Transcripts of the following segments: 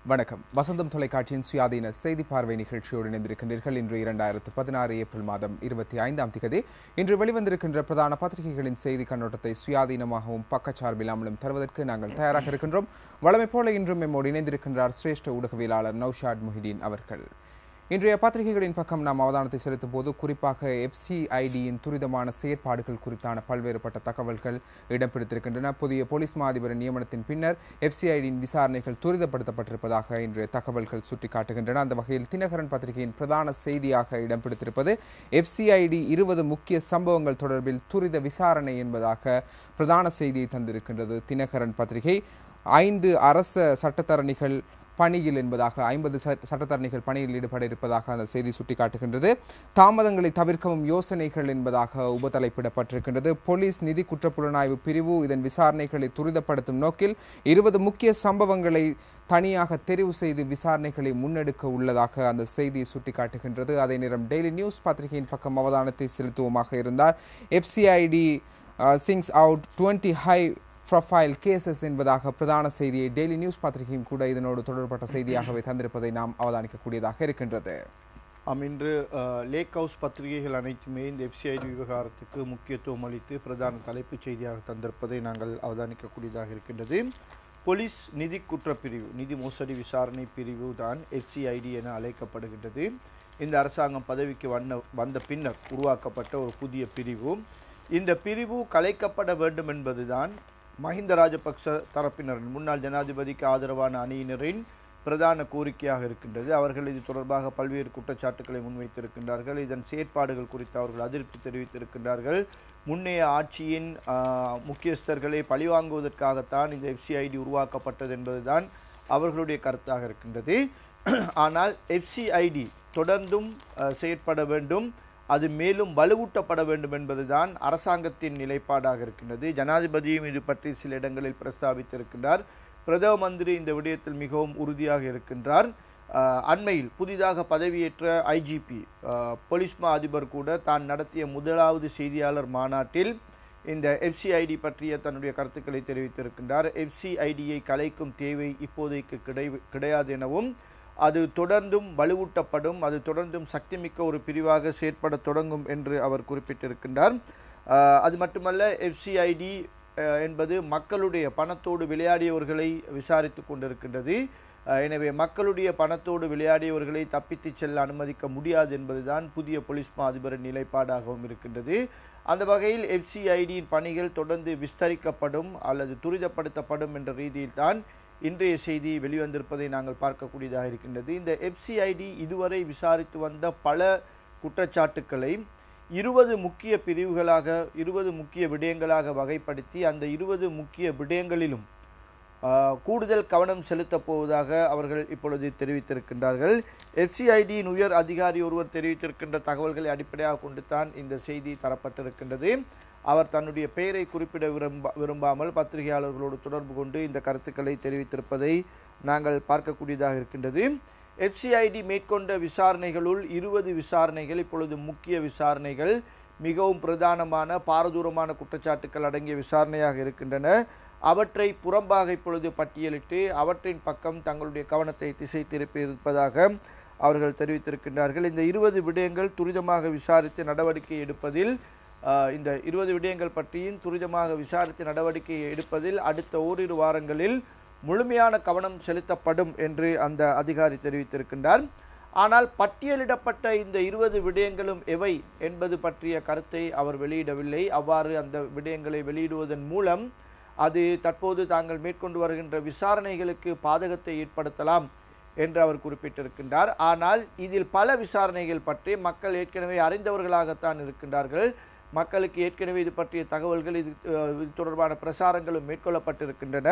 வணக்கம் வசந்தம் தொலைக்காட்சியின் சுயாதீன செய்தி பார்வை நிகழ்ச்சியோடு இணைந்திருக்கின்றீர்கள் இன்று இரண்டாயிரத்து பதினாறு ஏப்ரல் மாதம் இருபத்தி ஐந்தாம் திகதி இன்று வெளிவந்திருக்கின்ற பிரதான பத்திரிகைகளின் செய்தி கண்ணோட்டத்தை சுயாதீனமாகவும் பக்கச்சார்பில்லாமலும் தருவதற்கு நாங்கள் தயாராக இருக்கின்றோம் வழமை போல இன்றும் எம்மோடு இணைந்திருக்கின்றார் சிரேஷ்ட ஊடகவியலாளர் நௌஷாத் முஹிதீன் அவர்கள் இன்றைய பத்திரிகைகளின் பக்கம் நாம் அவதானத்தை செலுத்தும் போது குறிப்பாக எஃப்சிஐடியின் துரிதமான செயற்பாடுகள் குறித்தான பல்வேறுபட்ட தகவல்கள் இடம் பிடித்திருக்கின்றன புதிய போலீஸ் மாதிபரின் நியமனத்தின் பின்னர் எஃப்சிஐடியின் விசாரணைகள் துரிதப்படுத்தப்பட்டிருப்பதாக இன்றைய தகவல்கள் சுட்டிக்காட்டுகின்றன அந்த வகையில் தினகரன் பத்திரிகையின் பிரதான செய்தியாக இடம் பிடித்திருப்பது எஃப்சிஐடி இருபது முக்கிய சம்பவங்கள் தொடர்பில் துரித விசாரணை என்பதாக பிரதான செய்தியை தந்திருக்கின்றது தினகரன் பத்திரிகை ஐந்து அரச சட்டத்தரணிகள் பணியில் என்பதாக ஐம்பது சட்டத்தரணிகள் பணியில் ஈடுபட இருப்பதாக அந்த செய்தி சுட்டிக்காட்டுகின்றது தாமதங்களை தவிர்க்கவும் யோசனைகள் என்பதாக உபதலைப்பிடப்பட்டிருக்கின்றது போலீஸ் நிதி குற்றப்புலனாய்வு பிரிவு இதன் விசாரணைகளை துரிதப்படுத்தும் நோக்கில் இருபது முக்கிய சம்பவங்களை தனியாக தெரிவு செய்து விசாரணைகளை முன்னெடுக்க உள்ளதாக அந்த செய்தி சுட்டிக்காட்டுகின்றது அதே நேரம் டெய்லி நியூஸ் பத்திரிகையின் பக்கம் அவதானத்தை செலுத்துவோமாக இருந்தால் FCID singles out twenty high profile cases என்பதாக பிரதான செய்தியை டெய்லி நியூஸ் பத்திரிகையும் கூட இதனோடு தொடர்பட்ட செய்தியாகவே தந்திருப்பதை நாம் அவதானிக்கக்கூடியதாக இருக்கின்றது ஆம் இன்று அஹ், லேக் ஹவுஸ் பத்திரிகைகள் அனைத்துமே இந்த எஃப்சிஐடி விவகாரத்துக்கு முக்கியத்துவம் அளித்து பிரதான தலைப்புச் செய்தியாக தந்திருப்பதை நாங்கள் அவதானிக்கக்கூடியதாக இருக்கின்றது போலீஸ் நிதி குற்றப்பிரிவு நிதி மோசடி விசாரணை பிரிவு தான் எஃப்சிஐடி என அழைக்கப்படுகின்றது இந்த அரசாங்கம் பதவிக்கு வந்த வந்த பின்னர் உருவாக்கப்பட்ட ஒரு புதிய பிரிவு இந்த பிரிவு கலைக்கப்பட வேண்டும் என்பதுதான் மஹிந்த ராஜபக்ச தரப்பினரின் முன்னாள் ஜனாதிபதிக்கு ஆதரவான அணியினரின் பிரதான கோரிக்கையாக இருக்கின்றது அவர்கள் இது தொடர்பாக பல்வேறு குற்றச்சாட்டுக்களை முன்வைத்திருக்கின்றார்கள் இதன் செயற்பாடுகள் குறித்து அவர்கள் அதிருப்தி தெரிவித்திருக்கின்றார்கள் முன்னைய ஆட்சியின் ஆஹ், முக்கியஸ்தர்களை பழிவாங்குவதற்காகத்தான் இந்த எஃப்சிஐடி உருவாக்கப்பட்டது என்பதுதான் அவர்களுடைய கருத்தாக இருக்கின்றது ஆனால் எஃப்சிஐடி தொடர்ந்தும் அஹ், செயற்பட வேண்டும் அது மேலும் வலுவூட்டப்பட வேண்டும் என்பதுதான் அரசாங்கத்தின் நிலைப்பாடாக இருக்கின்றது ஜனாதிபதியும் இது பற்றி சில இடங்களில் பிரஸ்தாபித்திருக்கின்றார் பிரதம மந்திரி இந்த விடயத்தில் மிகவும் உறுதியாக இருக்கின்றார் அஹ், அண்மையில் புதிதாக பதவியேற்ற ஐஜிபி போலீஸ் மா அதிபர் கூட தான் நடத்திய முதலாவது செய்தியாளர் மாநாட்டில் இந்த எஃப்சிஐடி பற்றிய தன்னுடைய கருத்துக்களை தெரிவித்திருக்கின்றார் எஃப்சிஐடியை கலைக்கும் தேவை இப்போதைக்கு கிடை கிடையாது எனவும் அது தொடர்ந்தும் வலுவூட்டப்படும் அது தொடர்ந்தும் சக்திமிக்க ஒரு பிரிவாக செயற்பட தொடங்கும் என்று அவர் குறிப்பிட்டிருக்கின்றார் அஹ், அது மட்டுமல்ல எஃப்சிஐடி என்பது மக்களுடைய பணத்தோடு விளையாடியவர்களை விசாரித்து கொண்டிருக்கின்றது அஹ், எனவே மக்களுடைய பணத்தோடு விளையாடியவர்களை தப்பித்துச் செல்ல அனுமதிக்க முடியாது என்பதுதான் புதிய போலீஸ் மா அதிபரின் நிலைப்பாடாகவும் இருக்கின்றது அந்த வகையில் எஃப்சிஐடியின் பணிகள் தொடர்ந்து விஸ்தரிக்கப்படும் அல்லது துரிதப்படுத்தப்படும் என்ற ரீதியில்தான் இன்றைய செய்தி வெளிவந்திருப்பதை நாங்கள் பார்க்கக்கூடியதாக இருக்கின்றது இந்த எஃப்சிஐடி இதுவரை விசாரித்து வந்த பல குற்றச்சாட்டுக்களை இருபது முக்கிய பிரிவுகளாக இருபது முக்கிய விடயங்களாக வகைப்படுத்தி அந்த இருபது முக்கிய விடயங்களிலும் ஆஹ், கூடுதல் கவனம் செலுத்தப் போவதாக அவர்கள் இப்பொழுது தெரிவித்திருக்கின்றார்கள் எஃப்சிஐடியின் உயர் அதிகாரி ஒருவர் தெரிவித்திருக்கின்ற தகவல்களை அடிப்படையாக கொண்டு தான் இந்த செய்தி தரப்பட்டிருக்கின்றது அவர் தன்னுடைய பெயரை குறிப்பிட விரும்ப விரும்பாமல் பத்திரிகையாளர்களோடு தொடர்பு கொண்டு இந்த கருத்துக்களை தெரிவித்திருப்பதை நாங்கள் பார்க்கக்கூடியதாக இருக்கின்றது எஃப்சிஐடி மேற்கொண்ட விசாரணைகளுள் இருபது விசாரணைகள் இப்பொழுது முக்கிய விசாரணைகள் மிகவும் பிரதானமான பாரதூரமான குற்றச்சாட்டுக்கள் அடங்கிய விசாரணையாக இருக்கின்றன அவற்றை புறம்பாக இப்பொழுது பட்டியலிட்டு அவற்றின் பக்கம் தங்களுடைய கவனத்தை திசை திருப்பி இருப்பதாக அவர்கள் தெரிவித்திருக்கின்றார்கள் இந்த இருபது விடயங்கள் துரிதமாக விசாரித்து நடவடிக்கை எடுப்பதில் ஆஹ், இந்த இருபது விடயங்கள் பற்றியும் துரிதமாக விசாரித்து நடவடிக்கை எடுப்பதில் அடுத்த ஓரிரு வாரங்களில் முழுமையான கவனம் செலுத்தப்படும் என்று அந்த அதிகாரி தெரிவித்திருக்கின்றார் ஆனால் பட்டியலிடப்பட்ட இந்த இருபது விடயங்களும் எவை என்பது பற்றிய கருத்தை அவர் வெளியிடவில்லை அவ்வாறு அந்த விடயங்களை வெளியிடுவதன் மூலம் அது தற்போது தாங்கள் மேற்கொண்டு வருகின்ற விசாரணைகளுக்கு பாதகத்தை ஏற்படுத்தலாம் என்று அவர் குறிப்பிட்டிருக்கின்றார் ஆனால் இதில் பல விசாரணைகள் பற்றி மக்கள் ஏற்கனவே அறிந்தவர்களாகத்தான் இருக்கின்றார்கள் மக்களுக்கு ஏற்கனவே இது பற்றிய தகவல்கள் இது அஹ், இது தொடர்பான பிரசாரங்களும் மேற்கொள்ளப்பட்டிருக்கின்றன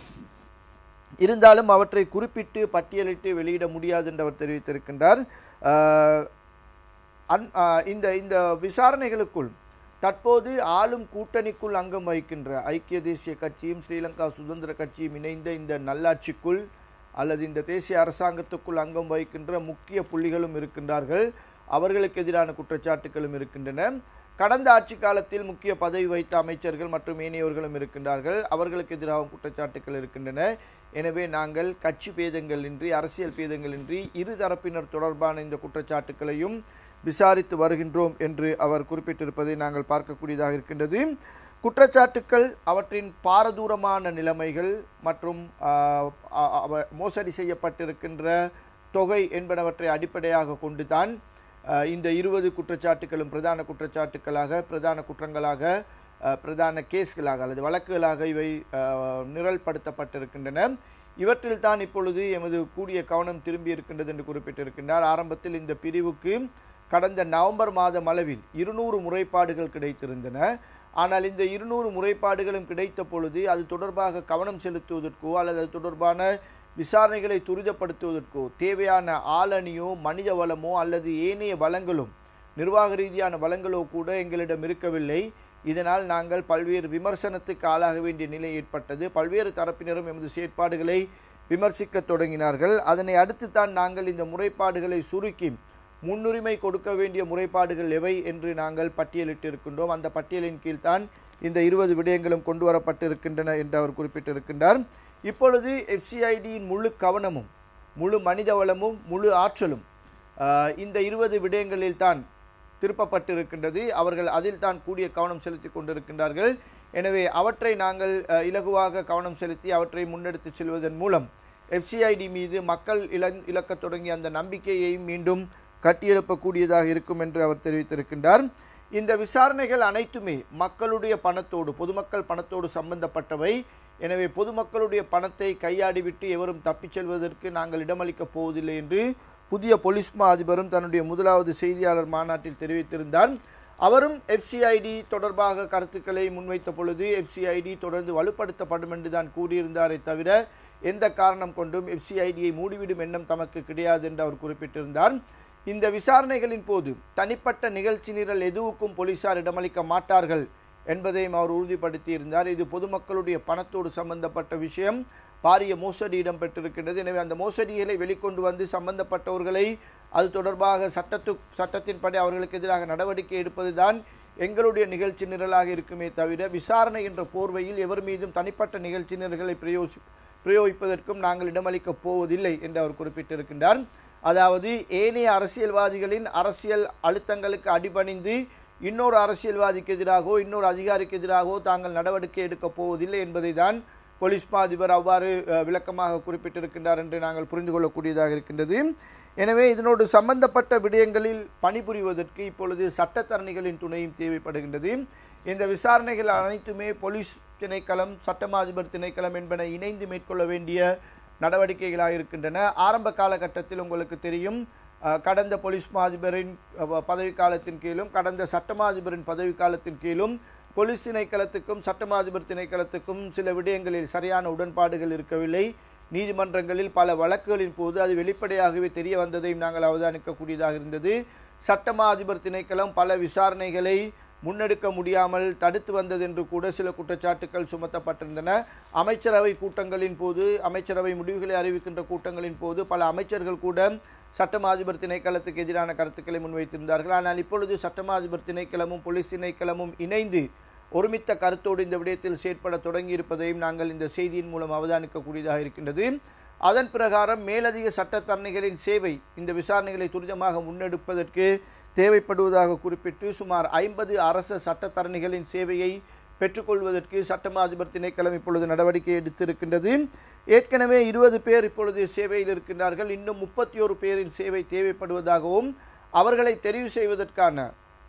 இருந்தாலும் அவற்றை குறிப்பிட்டு பட்டியலிட்டு வெளியிட முடியாது என்று அவர் தெரிவித்திருக்கின்றார் ஆஹ், அன்- ஆஹ், இந்த இந்த விசாரணைகளுக்குள் தற்போது ஆளும் கூட்டணிக்குள் அங்கம் வகிக்கின்ற ஐக்கிய தேசிய கட்சியும் ஸ்ரீலங்கா சுதந்திர கட்சியும் இணைந்த இந்த நல்லாட்சிக்குள் அல்லது இந்த தேசிய அரசாங்கத்துக்குள் அங்கம் வகிக்கின்ற முக்கிய புள்ளிகளும் இருக்கின்றார்கள் அவர்களுக்கு எதிரான குற்றச்சாட்டுகளும் இருக்கின்றன கடந்த ஆட்சி காலத்தில் முக்கிய பதவி வைத்த அமைச்சர்கள் மற்றும் ஏனையோர்களும் இருக்கின்றார்கள் அவர்களுக்கு எதிராக குற்றச்சாட்டுகள் இருக்கின்றன எனவே நாங்கள் கட்சி பேதங்களின்றி அரசியல் பேதங்களின்றி இரு தரப்பினர் தொடர்பான இந்த குற்றச்சாட்டுகளையும் விசாரித்து வருகின்றோம் என்று அவர் குறிப்பிட்டிருப்பதை நாங்கள் பார்க்கக்கூடியதாக இருக்கின்றது குற்றச்சாட்டுக்கள் அவற்றின் பாரதூரமான நிலைமைகள் மற்றும் ஆஹ், அ- அவ- மோசடி செய்யப்பட்டிருக்கின்ற தொகை என்பனவற்றை அடிப்படையாக கொண்டுதான் ஆஹ், இந்த இருபது குற்றச்சாட்டுகளும் பிரதான குற்றச்சாட்டுகளாக பிரதான குற்றங்களாக ஆஹ், பிரதான கேஸ்களாக அல்லது வழக்குகளாக இவை ஆஹ், நிரல்படுத்தப்பட்டிருக்கின்றன இவற்றில் தான் இப்பொழுது எமது கூடிய கவனம் திரும்பி இருக்கின்றது என்று குறிப்பிட்டிருக்கின்றார் ஆரம்பத்தில் இந்த பிரிவுக்கு கடந்த நவம்பர் மாதம் அளவில் இருநூறு முறைப்பாடுகள் கிடைத்திருந்தன ஆனால் இந்த இருநூறு முறைப்பாடுகளும் கிடைத்த பொழுது அது தொடர்பாக கவனம் செலுத்துவதற்கோ அல்லது அது தொடர்பான விசாரணைகளை துரிதப்படுத்துவதற்கோ தேவையான ஆளணியோ மனித வளமோ அல்லது ஏனைய வளங்களும் நிர்வாக ரீதியான வளங்களோ கூட எங்களிடம் இருக்கவில்லை இதனால் நாங்கள் பல்வேறு விமர்சனத்துக்கு ஆளாக வேண்டிய நிலை ஏற்பட்டது பல்வேறு தரப்பினரும் எமது செயற்பாடுகளை விமர்சிக்க தொடங்கினார்கள் அதனை அடுத்து தான் நாங்கள் இந்த முறைப்பாடுகளை சுருக்கி முன்னுரிமை கொடுக்க வேண்டிய முறைப்பாடுகள் எவை என்று நாங்கள் பட்டியலிட்டிருக்கின்றோம் அந்த பட்டியலின் கீழ்தான் இந்த இருபது விடயங்களும் கொண்டு வரப்பட்டிருக்கின்றன என்று அவர் குறிப்பிட்டிருக்கின்றார் இப்பொழுது எஃப்சிஐடியின் முழு கவனமும் முழு மனித வளமும் முழு ஆற்றலும் ஆஹ், இந்த இருபது விடயங்களில் தான் திருப்பப்பட்டிருக்கின்றது அவர்கள் அதில் தான் கூடிய கவனம் செலுத்தி கொண்டிருக்கின்றார்கள் எனவே அவற்றை நாங்கள் அஹ், இலகுவாக கவனம் செலுத்தி அவற்றை முன்னெடுத்து செல்வதன் மூலம் எஃப்சிஐடி மீது மக்கள் இழந் இழக்கத் தொடங்கிய அந்த நம்பிக்கையை மீண்டும் கட்டியெழுப்பக்கூடியதாக இருக்கும் என்று அவர் தெரிவித்திருக்கின்றார் இந்த விசாரணைகள் அனைத்துமே மக்களுடைய பணத்தோடு பொதுமக்கள் பணத்தோடு சம்பந்தப்பட்டவை எனவே பொதுமக்களுடைய பணத்தை கையாடிவிட்டு எவரும் தப்பிச் செல்வதற்கு நாங்கள் இடமளிக்கப் போவதில்லை என்று புதிய பொலிஸ் மா அதிபரும் தன்னுடைய முதலாவது செய்தியாளர் மாநாட்டில் தெரிவித்திருந்தார் அவரும் எஃப்சிஐடி தொடர்பாக கருத்துக்களை முன்வைத்த பொழுது எஃப்சிஐடி தொடர்ந்து வலுப்படுத்தப்படும் என்று தான் கூறியிருந்தாரே தவிர எந்த காரணம் கொண்டும் எஃப்சிஐடியை மூடிவிடும் எண்ணம் தமக்கு கிடையாது என்று அவர் குறிப்பிட்டிருந்தார் இந்த விசாரணைகளின் போது தனிப்பட்ட நிகழ்ச்சி நிரல் எதுவுக்கும் போலீசார் இடமளிக்க மாட்டார்கள் என்பதையும் அவர் உறுதிப்படுத்தியிருந்தார் இது பொதுமக்களுடைய பணத்தோடு சம்பந்தப்பட்ட விஷயம் பாரிய மோசடி இடம்பெற்றிருக்கின்றது எனவே அந்த மோசடிகளை வெளிக்கொண்டு வந்து சம்பந்தப்பட்டவர்களை அது தொடர்பாக சட்டத்து சட்டத்தின்படி அவர்களுக்கு எதிராக நடவடிக்கை எடுப்பதுதான் எங்களுடைய நிகழ்ச்சி நிரலாக இருக்குமே தவிர விசாரணை என்ற போர்வையில் எவர் மீதும் தனிப்பட்ட நிகழ்ச்சி நிரல்களை பிரயோசி பிரயோகிப்பதற்கும் நாங்கள் இடமளிக்கப் போவதில்லை என்று அவர் குறிப்பிட்டிருக்கின்றார் அதாவது ஏனைய அரசியல்வாதிகளின் அரசியல் அழுத்தங்களுக்கு அடிபணிந்து இன்னொரு அரசியல்வாதிக்கு எதிராகவோ இன்னொரு அதிகாரிக்கு எதிராகவோ தாங்கள் நடவடிக்கை எடுக்கப் போவதில்லை என்பதை தான் போலீஸ் மா அதிபர் அவ்வாறு அஹ், விளக்கமாக குறிப்பிட்டிருக்கின்றார் என்று நாங்கள் புரிந்து கொள்ளக்கூடியதாக இருக்கின்றது எனவே இதனோடு சம்பந்தப்பட்ட விடயங்களில் பணிபுரிவதற்கு இப்பொழுது சட்டத்தரணிகளின் துணையும் தேவைப்படுகின்றது இந்த விசாரணைகள் அனைத்துமே போலீஸ் திணைக்களம் சட்டமா அதிபர் திணைக்களம் என்பன இணைந்து மேற்கொள்ள வேண்டிய நடவடிக்கைகளாக இருக்கின்றன ஆரம்ப காலகட்டத்தில் உங்களுக்கு தெரியும் அஹ், கடந்த போலீஸ் மா அதிபரின் அஹ், பதவிக்காலத்தின் கீழும் கடந்த சட்டமா அதிபரின் பதவிக்காலத்தின் கீழும் போலீஸ் திணைக்களத்துக்கும் சட்டமா அதிபர் திணைக்களத்துக்கும் சில விடயங்களில் சரியான உடன்பாடுகள் இருக்கவில்லை நீதிமன்றங்களில் பல வழக்குகளின் போது அது வெளிப்படையாகவே தெரிய வந்ததையும் நாங்கள் அவதானிக்கக்கூடியதாக இருந்தது சட்டமா அதிபர் திணைக்களம் பல விசாரணைகளை முன்னெடுக்க முடியாமல் தடுத்து வந்தது என்று கூட சில குற்றச்சாட்டுகள் சுமத்தப்பட்டிருந்தன அமைச்சரவை கூட்டங்களின் போது அமைச்சரவை முடிவுகளை அறிவிக்கின்ற கூட்டங்களின் போது பல அமைச்சர்கள் கூட சட்டமா அதிபர் திணைக்களத்துக்கு எதிரான கருத்துக்களை முன்வைத்திருந்தார்கள் ஆனால் இப்பொழுது சட்டமா அதிபர் திணைக்களமும் போலீஸ் திணைக்களமும் இணைந்து ஒருமித்த கருத்தோடு இந்த விடயத்தில் செயற்பட தொடங்கி இருப்பதையும் நாங்கள் இந்த செய்தியின் மூலம் அவதானிக்கக்கூடியதாக இருக்கின்றது அதன் பிரகாரம் மேலதிக சட்டத்தரணிகளின் சேவை இந்த விசாரணைகளை துரிதமாக முன்னெடுப்பதற்கு தேவைப்படுவதாக குறிப்பிட்டு சுமார் ஐம்பது அரச சட்டத்தரணிகளின் சேவையை பெற்றுக்கொள்வதற்கு சட்டமா அதிபர் திணைக்களம் இப்பொழுது நடவடிக்கை எடுத்திருக்கின்றது ஏற்கனவே இருபது பேர் இப்பொழுது சேவையில் இருக்கின்றார்கள் இன்னும் முப்பத்தி ஒரு பேரின் சேவை தேவைப்படுவதாகவும் அவர்களை தெரிவு செய்வதற்கான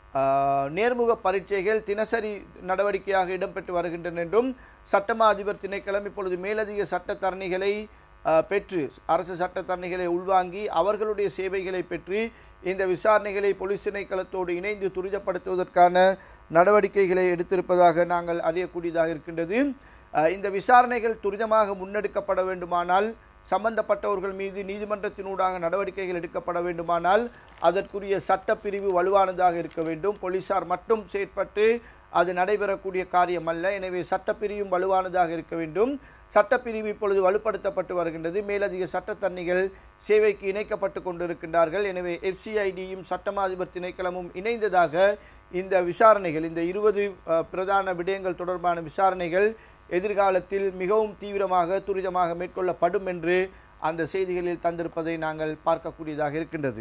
ஆஹ், நேர்முக பரீட்சைகள் தினசரி நடவடிக்கையாக இடம்பெற்று வருகின்றன என்றும் சட்டமா அதிபர் திணைக்களம் இப்பொழுது மேலதிக சட்டத்தரணிகளை ஆஹ், பெற்று அரசு சட்டத்தரணிகளை உள்வாங்கி அவர்களுடைய சேவைகளை பெற்று இந்த விசாரணைகளை போலீஸ் திணைக்களத்தோடு இணைந்து துரிதப்படுத்துவதற்கான நடவடிக்கைகளை எடுத்திருப்பதாக நாங்கள் அறியக்கூடியதாக இருக்கின்றது ஆஹ், இந்த விசாரணைகள் துரிதமாக முன்னெடுக்கப்பட வேண்டுமானால் சம்பந்தப்பட்டவர்கள் மீது நீதிமன்றத்தினூடாக நடவடிக்கைகள் எடுக்கப்பட வேண்டுமானால் அதற்குரிய சட்டப்பிரிவு வலுவானதாக இருக்க வேண்டும் போலீசார் மட்டும் செயற்பட்டு அது நடைபெறக்கூடிய காரியம் அல்ல எனவே சட்டப்பிரிவும் வலுவானதாக இருக்க வேண்டும் சட்டப்பிரிவு இப்பொழுது வலுப்படுத்தப்பட்டு வருகின்றது மேலதிக சட்டத்தரணிகள் சேவைக்கு இணைக்கப்பட்டு கொண்டிருக்கின்றார்கள் எனவே எஃப்சிஐடியும் சட்டமா அதிபர் திணைக்களமும் இணைந்ததாக இந்த விசாரணைகள் இந்த இருபது பிரதான விடயங்கள் தொடர்பான விசாரணைகள் எதிர்காலத்தில் மிகவும் தீவிரமாக துரிதமாக மேற்கொள்ளப்படும் என்று அந்த செய்திகளில் தந்திருப்பதை நாங்கள் பார்க்கக்கூடியதாக இருக்கின்றது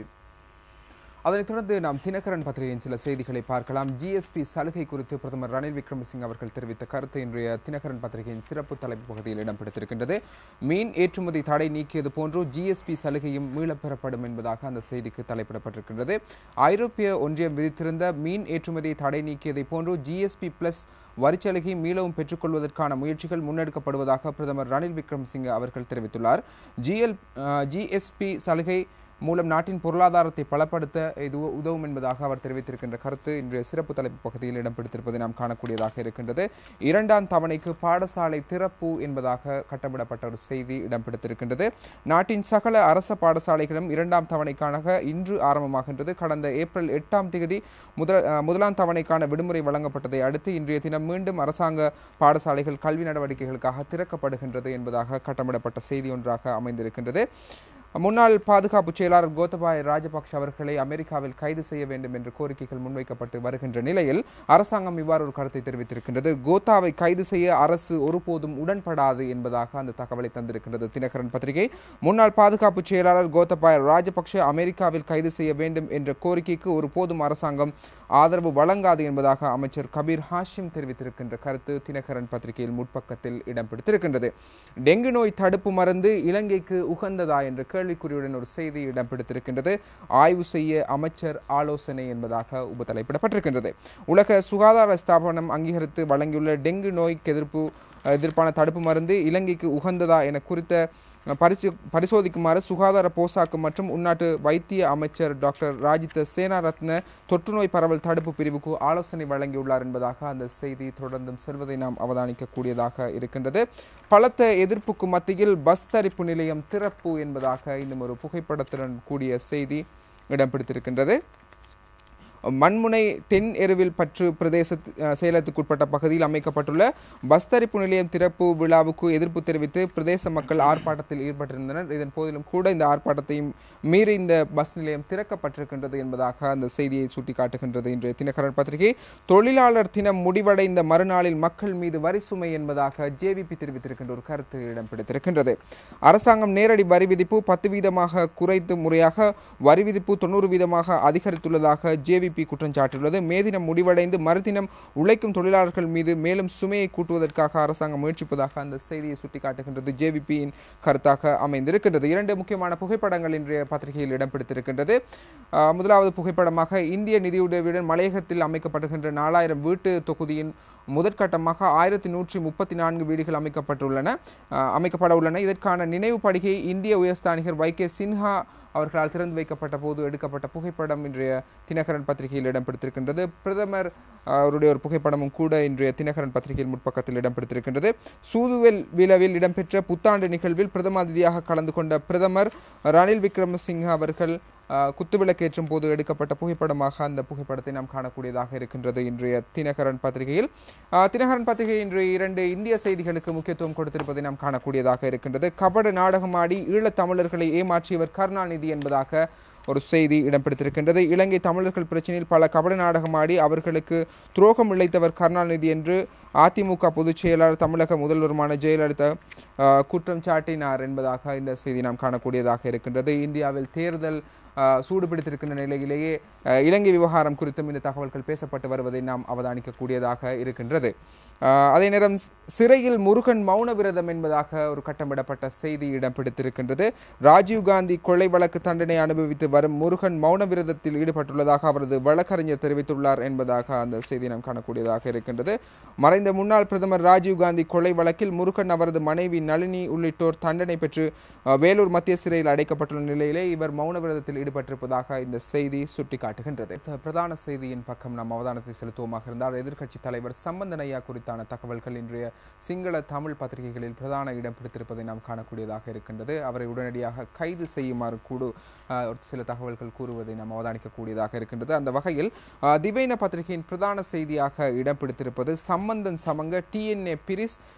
அதனைத் தொடர்ந்து நாம் தினகரன் பத்திரிகையின் சில செய்திகளை பார்க்கலாம் ஜிஎஸ்பி சலுகை குறித்து பிரதமர் ரணில் விக்ரமசிங் அவர்கள் தெரிவித்த கருத்து இன்றைய தினகரன் பத்திரிகையின் சிறப்பு தலைப்பு பகுதியில் இடம் பிடித்திருக்கின்றது மீன் ஏற்றுமதி தடை நீக்கியது போன்று ஜிஎஸ்பி சலுகையும் மீளப்பெறப்படும் என்பதாக அந்த செய்திக்கு தலைப்பிடப்பட்டிருக்கின்றது ஐரோப்பிய ஒன்றியம் விதித்திருந்த மீன் ஏற்றுமதி தடை நீக்கியதை போன்று ஜிஎஸ்பி பிளஸ் வரிச்சலுகை மீளவும் பெற்றுக்கொள்வதற்கான முயற்சிகள் முன்னெடுக்கப்படுவதாக பிரதமர் ரணில் விக்ரமசிங்க அவர்கள் தெரிவித்துள்ளார் ஜிஎல் ஜிஎஸ்பி சலுகை மூலம் நாட்டின் பொருளாதாரத்தை பலப்படுத்த இது உதவும் என்பதாக அவர் தெரிவித்திருக்கின்ற கருத்து இன்றைய சிறப்பு தலைப்பு பகுதியில் இடம் பிடித்திருப்பதை நாம் காணக்கூடியதாக இருக்கின்றது இரண்டாம் தவணைக்கு பாடசாலை திறப்பு என்பதாக கட்டமிடப்பட்ட ஒரு செய்தி இடம் பிடித்திருக்கின்றது நாட்டின் சகல அரச பாடசாலைகளும் இரண்டாம் தவணைக்கான இன்று ஆரம்பமாகின்றது கடந்த ஏப்ரல் எட்டாம் தேதி முதல் முதலாம் தவணைக்கான விடுமுறை வழங்கப்பட்டதை அடுத்து இன்றைய தினம் மீண்டும் அரசாங்க பாடசாலைகள் கல்வி நடவடிக்கைகளுக்காக திறக்கப்படுகின்றது என்பதாக கட்டமிடப்பட்ட செய்தி ஒன்றாக அமைந்திருக்கின்றது முன்னாள் பாதுகாப்பு செயலாளர் கோத்தபாய ராஜபக்ஷ அவர்களை அமெரிக்காவில் கைது செய்ய வேண்டும் என்ற கோரிக்கைகள் முன்வைக்கப்பட்டு வருகின்ற நிலையில் அரசாங்கம் இவ்வாறு ஒரு கருத்தை தெரிவித்திருக்கின்றது கோத்தாவை கைது செய்ய அரசு ஒருபோதும் உடன்படாது என்பதாக அந்த தகவலை தந்திருக்கின்றது தினகரன் பத்திரிகை முன்னாள் பாதுகாப்பு செயலாளர் கோத்தபாய ராஜபக்ஷ அமெரிக்காவில் கைது செய்ய வேண்டும் என்ற கோரிக்கைக்கு ஒருபோதும் அரசாங்கம் ஆதரவு வழங்காது என்பதாக அமைச்சர் கபீர் ஹாஷிம் தெரிவித்திருக்கின்ற கருத்து தினகரன் பத்திரிகையில் முற்பக்கத்தில் இடம் பிடித்திருக்கின்றது டெங்கு நோய் தடுப்பு மருந்து இலங்கைக்கு உகந்ததா என்ற கேள்விக்குறியுடன் ஒரு செய்தி இடம் பிடித்திருக்கின்றது ஆய்வு செய்ய அமைச்சர் ஆலோசனை என்பதாக உபதலைப்பிடப்பட்டிருக்கின்றது உலக சுகாதார ஸ்தாபனம் அங்கீகரித்து வழங்கியுள்ள டெங்கு நோய்க்கு எதிர்ப்பு எதிர்ப்பான தடுப்பு மருந்து இலங்கைக்கு உகந்ததா என குறித்த பரிசு பரிசோதிக்குமாறு சுகாதார போசாக்கு மற்றும் உள்நாட்டு வைத்திய அமைச்சர் டாக்டர் ராஜித சேனாரத்ன தொற்றுநோய் பரவல் தடுப்பு பிரிவுக்கு ஆலோசனை வழங்கியுள்ளார் என்பதாக அந்த செய்தி தொடர்ந்தும் செல்வதை நாம் அவதானிக்கக்கூடியதாக இருக்கின்றது பலத்த எதிர்ப்புக்கு மத்தியில் பஸ் தரிப்பு நிலையம் திறப்பு என்பதாக இன்னும் ஒரு புகைப்படத்துடன் கூடிய செய்தி இடம் பிடித்திருக்கின்றது மண்முனை தென் எருவில் பற்று பிரதேச செயலத்துக்குட்பட்ட பகுதியில் அமைக்கப்பட்டுள்ள பஸ் தரிப்பு நிலையம் திறப்பு விழாவுக்கு எதிர்ப்பு தெரிவித்து பிரதேச மக்கள் ஆர்ப்பாட்டத்தில் ஈடுபட்டிருந்தனர் இதன் போதிலும் கூட இந்த ஆர்ப்பாட்டத்தையும் மீறி இந்த பஸ் நிலையம் திறக்கப்பட்டிருக்கின்றது என்பதாக அந்த செய்தியை சுட்டிக்காட்டுகின்றது இன்றைய தினகரன் பத்திரிகை தொழிலாளர் தினம் முடிவடைந்த மறுநாளில் மக்கள் மீது வரி சுமை என்பதாக ஜேவிபி தெரிவித்திருக்கின்ற ஒரு கருத்து இடம் பிடித்திருக்கின்றது அரசாங்கம் நேரடி வரி விதிப்பு பத்து வீதமாக குறைத்து முறையாக வரி விதிப்பு தொண்ணூறு வீதமாக அதிகரித்துள்ளதாக ஜேவிபி பிஜேபி குற்றம் சாட்டியுள்ளது மே தினம் முடிவடைந்து மறுதினம் உழைக்கும் தொழிலாளர்கள் மீது மேலும் சுமையை கூட்டுவதற்காக அரசாங்கம் முயற்சிப்பதாக அந்த செய்தியை சுட்டிக்காட்டுகின்றது ஜேவிபியின் கருத்தாக அமைந்திருக்கின்றது இரண்டு முக்கியமான புகைப்படங்கள் இன்றைய பத்திரிகையில் இடம் பிடித்திருக்கின்றது முதலாவது புகைப்படமாக இந்திய நிதியுதவியுடன் மலையகத்தில் அமைக்கப்படுகின்ற நாலாயிரம் வீட்டு தொகுதியின் முதற்கட்டமாக ஆயிரத்தி நூற்றி முப்பத்தி நான்கு வீடுகள் அமைக்கப்பட்டுள்ளன அமைக்கப்பட உள்ளன இதற்கான நினைவு படுகை இந்திய உயர்ஸ்தானிகர் வை கே சின்ஹா அவர்களால் திறந்து வைக்கப்பட்ட போது எடுக்கப்பட்ட புகைப்படம் இன்றைய தினகரன் பத்திரிகையில் இடம் பிடித்திருக்கின்றது பிரதமர் அவருடைய ஒரு புகைப்படமும் கூட இன்றைய தினகரன் பத்திரிகையில் முற்பக்கத்தில் இடம் பிடித்திருக்கின்றது சூதுவெல் விழாவில் இடம்பெற்ற புத்தாண்டு நிகழ்வில் பிரதம அதிதியாக கலந்து கொண்ட பிரதமர் ரணில் விக்ரமசிங்க அவர்கள் குத்துவிளக்கேற்றும் போது எடுக்கப்பட்ட புகைப்படமாக அந்த புகைப்படத்தை நாம் காணக்கூடியதாக இருக்கின்றது இன்றைய தினகரன் பத்திரிகையில் தினகரன் பத்திரிகை இன்று இரண்டு இந்திய செய்திகளுக்கு முக்கியத்துவம் கொடுத்திருப்பதை நாம் காணக்கூடியதாக இருக்கின்றது கபட நாடகமாடி ஈழத் தமிழர்களை ஏமாற்றியவர் கருணாநிதி என்பதாக ஒரு செய்தி இடம்பெடுத்திருக்கின்றது இலங்கை தமிழர்கள் பிரச்சனையில் பல கபட நாடகமாடி அவர்களுக்கு துரோகம் இழைத்தவர் கருணாநிதி என்று அதிமுக பொதுச் செயலாளர் தமிழக முதல்வருமான ஜெயலலிதா குற்றம் சாட்டினார் என்பதாக இந்த செய்தி நாம் காணக்கூடியதாக இருக்கின்றது இந்தியாவில் தேர்தல் சூடு பிடித்திருக்கின்ற நிலையிலேயே இலங்கை விவகாரம் குறித்தும் இந்த தகவல்கள் பேசப்பட்டு வருவதை நாம் அவதானிக்கக்கூடியதாக இருக்கின்றது அதே நேரம் சிறையில் முருகன் மௌன விரதம் என்பதாக ஒரு கட்டமிடப்பட்ட செய்தி இடம் பிடித்திருக்கின்றது ராஜீவ்காந்தி கொலை வழக்கு தண்டனை அனுபவித்து வரும் முருகன் மௌன விரதத்தில் ஈடுபட்டுள்ளதாக அவரது வழக்கறிஞர் தெரிவித்துள்ளார் என்பதாக அந்த செய்தி நாம் காணக்கூடியதாக இருக்கின்றது மறைந்த முன்னாள் பிரதமர் ராஜீவ்காந்தி கொலை வழக்கில் முருகன் அவரது மனைவி நளினி உள்ளிட்டோர் தண்டனை பெற்று வேலூர் மத்திய சிறையில் அடைக்கப்பட்டுள்ள நிலையிலே இவர் மௌன விரதத்தில் ஈடுபட்டிருப்பதாக இந்த செய்தி சுட்டிக்காட்டுகின்றது பிரதான செய்தியின் பக்கம் நாம் அவதானத்தை செலுத்துவோமாக இருந்தால் எதிர்க்கட்சி தலைவர் சம்பந்தனையா குறித்தான தகவல்கள் இன்றைய சிங்கள தமிழ் பத்திரிகைகளில் பிரதான இடம் பிடித்திருப்பதை நாம் காணக்கூடியதாக இருக்கின்றது அவரை உடனடியாக கைது செய்யுமாறு கூடு சில தகவல்கள் கூறுவதை நாம் அவதானிக்கக்கூடியதாக இருக்கின்றது அந்த வகையில் திவைன பத்திரிகையின் பிரதான செய்தியாக இடம் பிடித்திருப்பது சம்பந்தன் சமங்க டிஎன்ஏ பிரிஸ்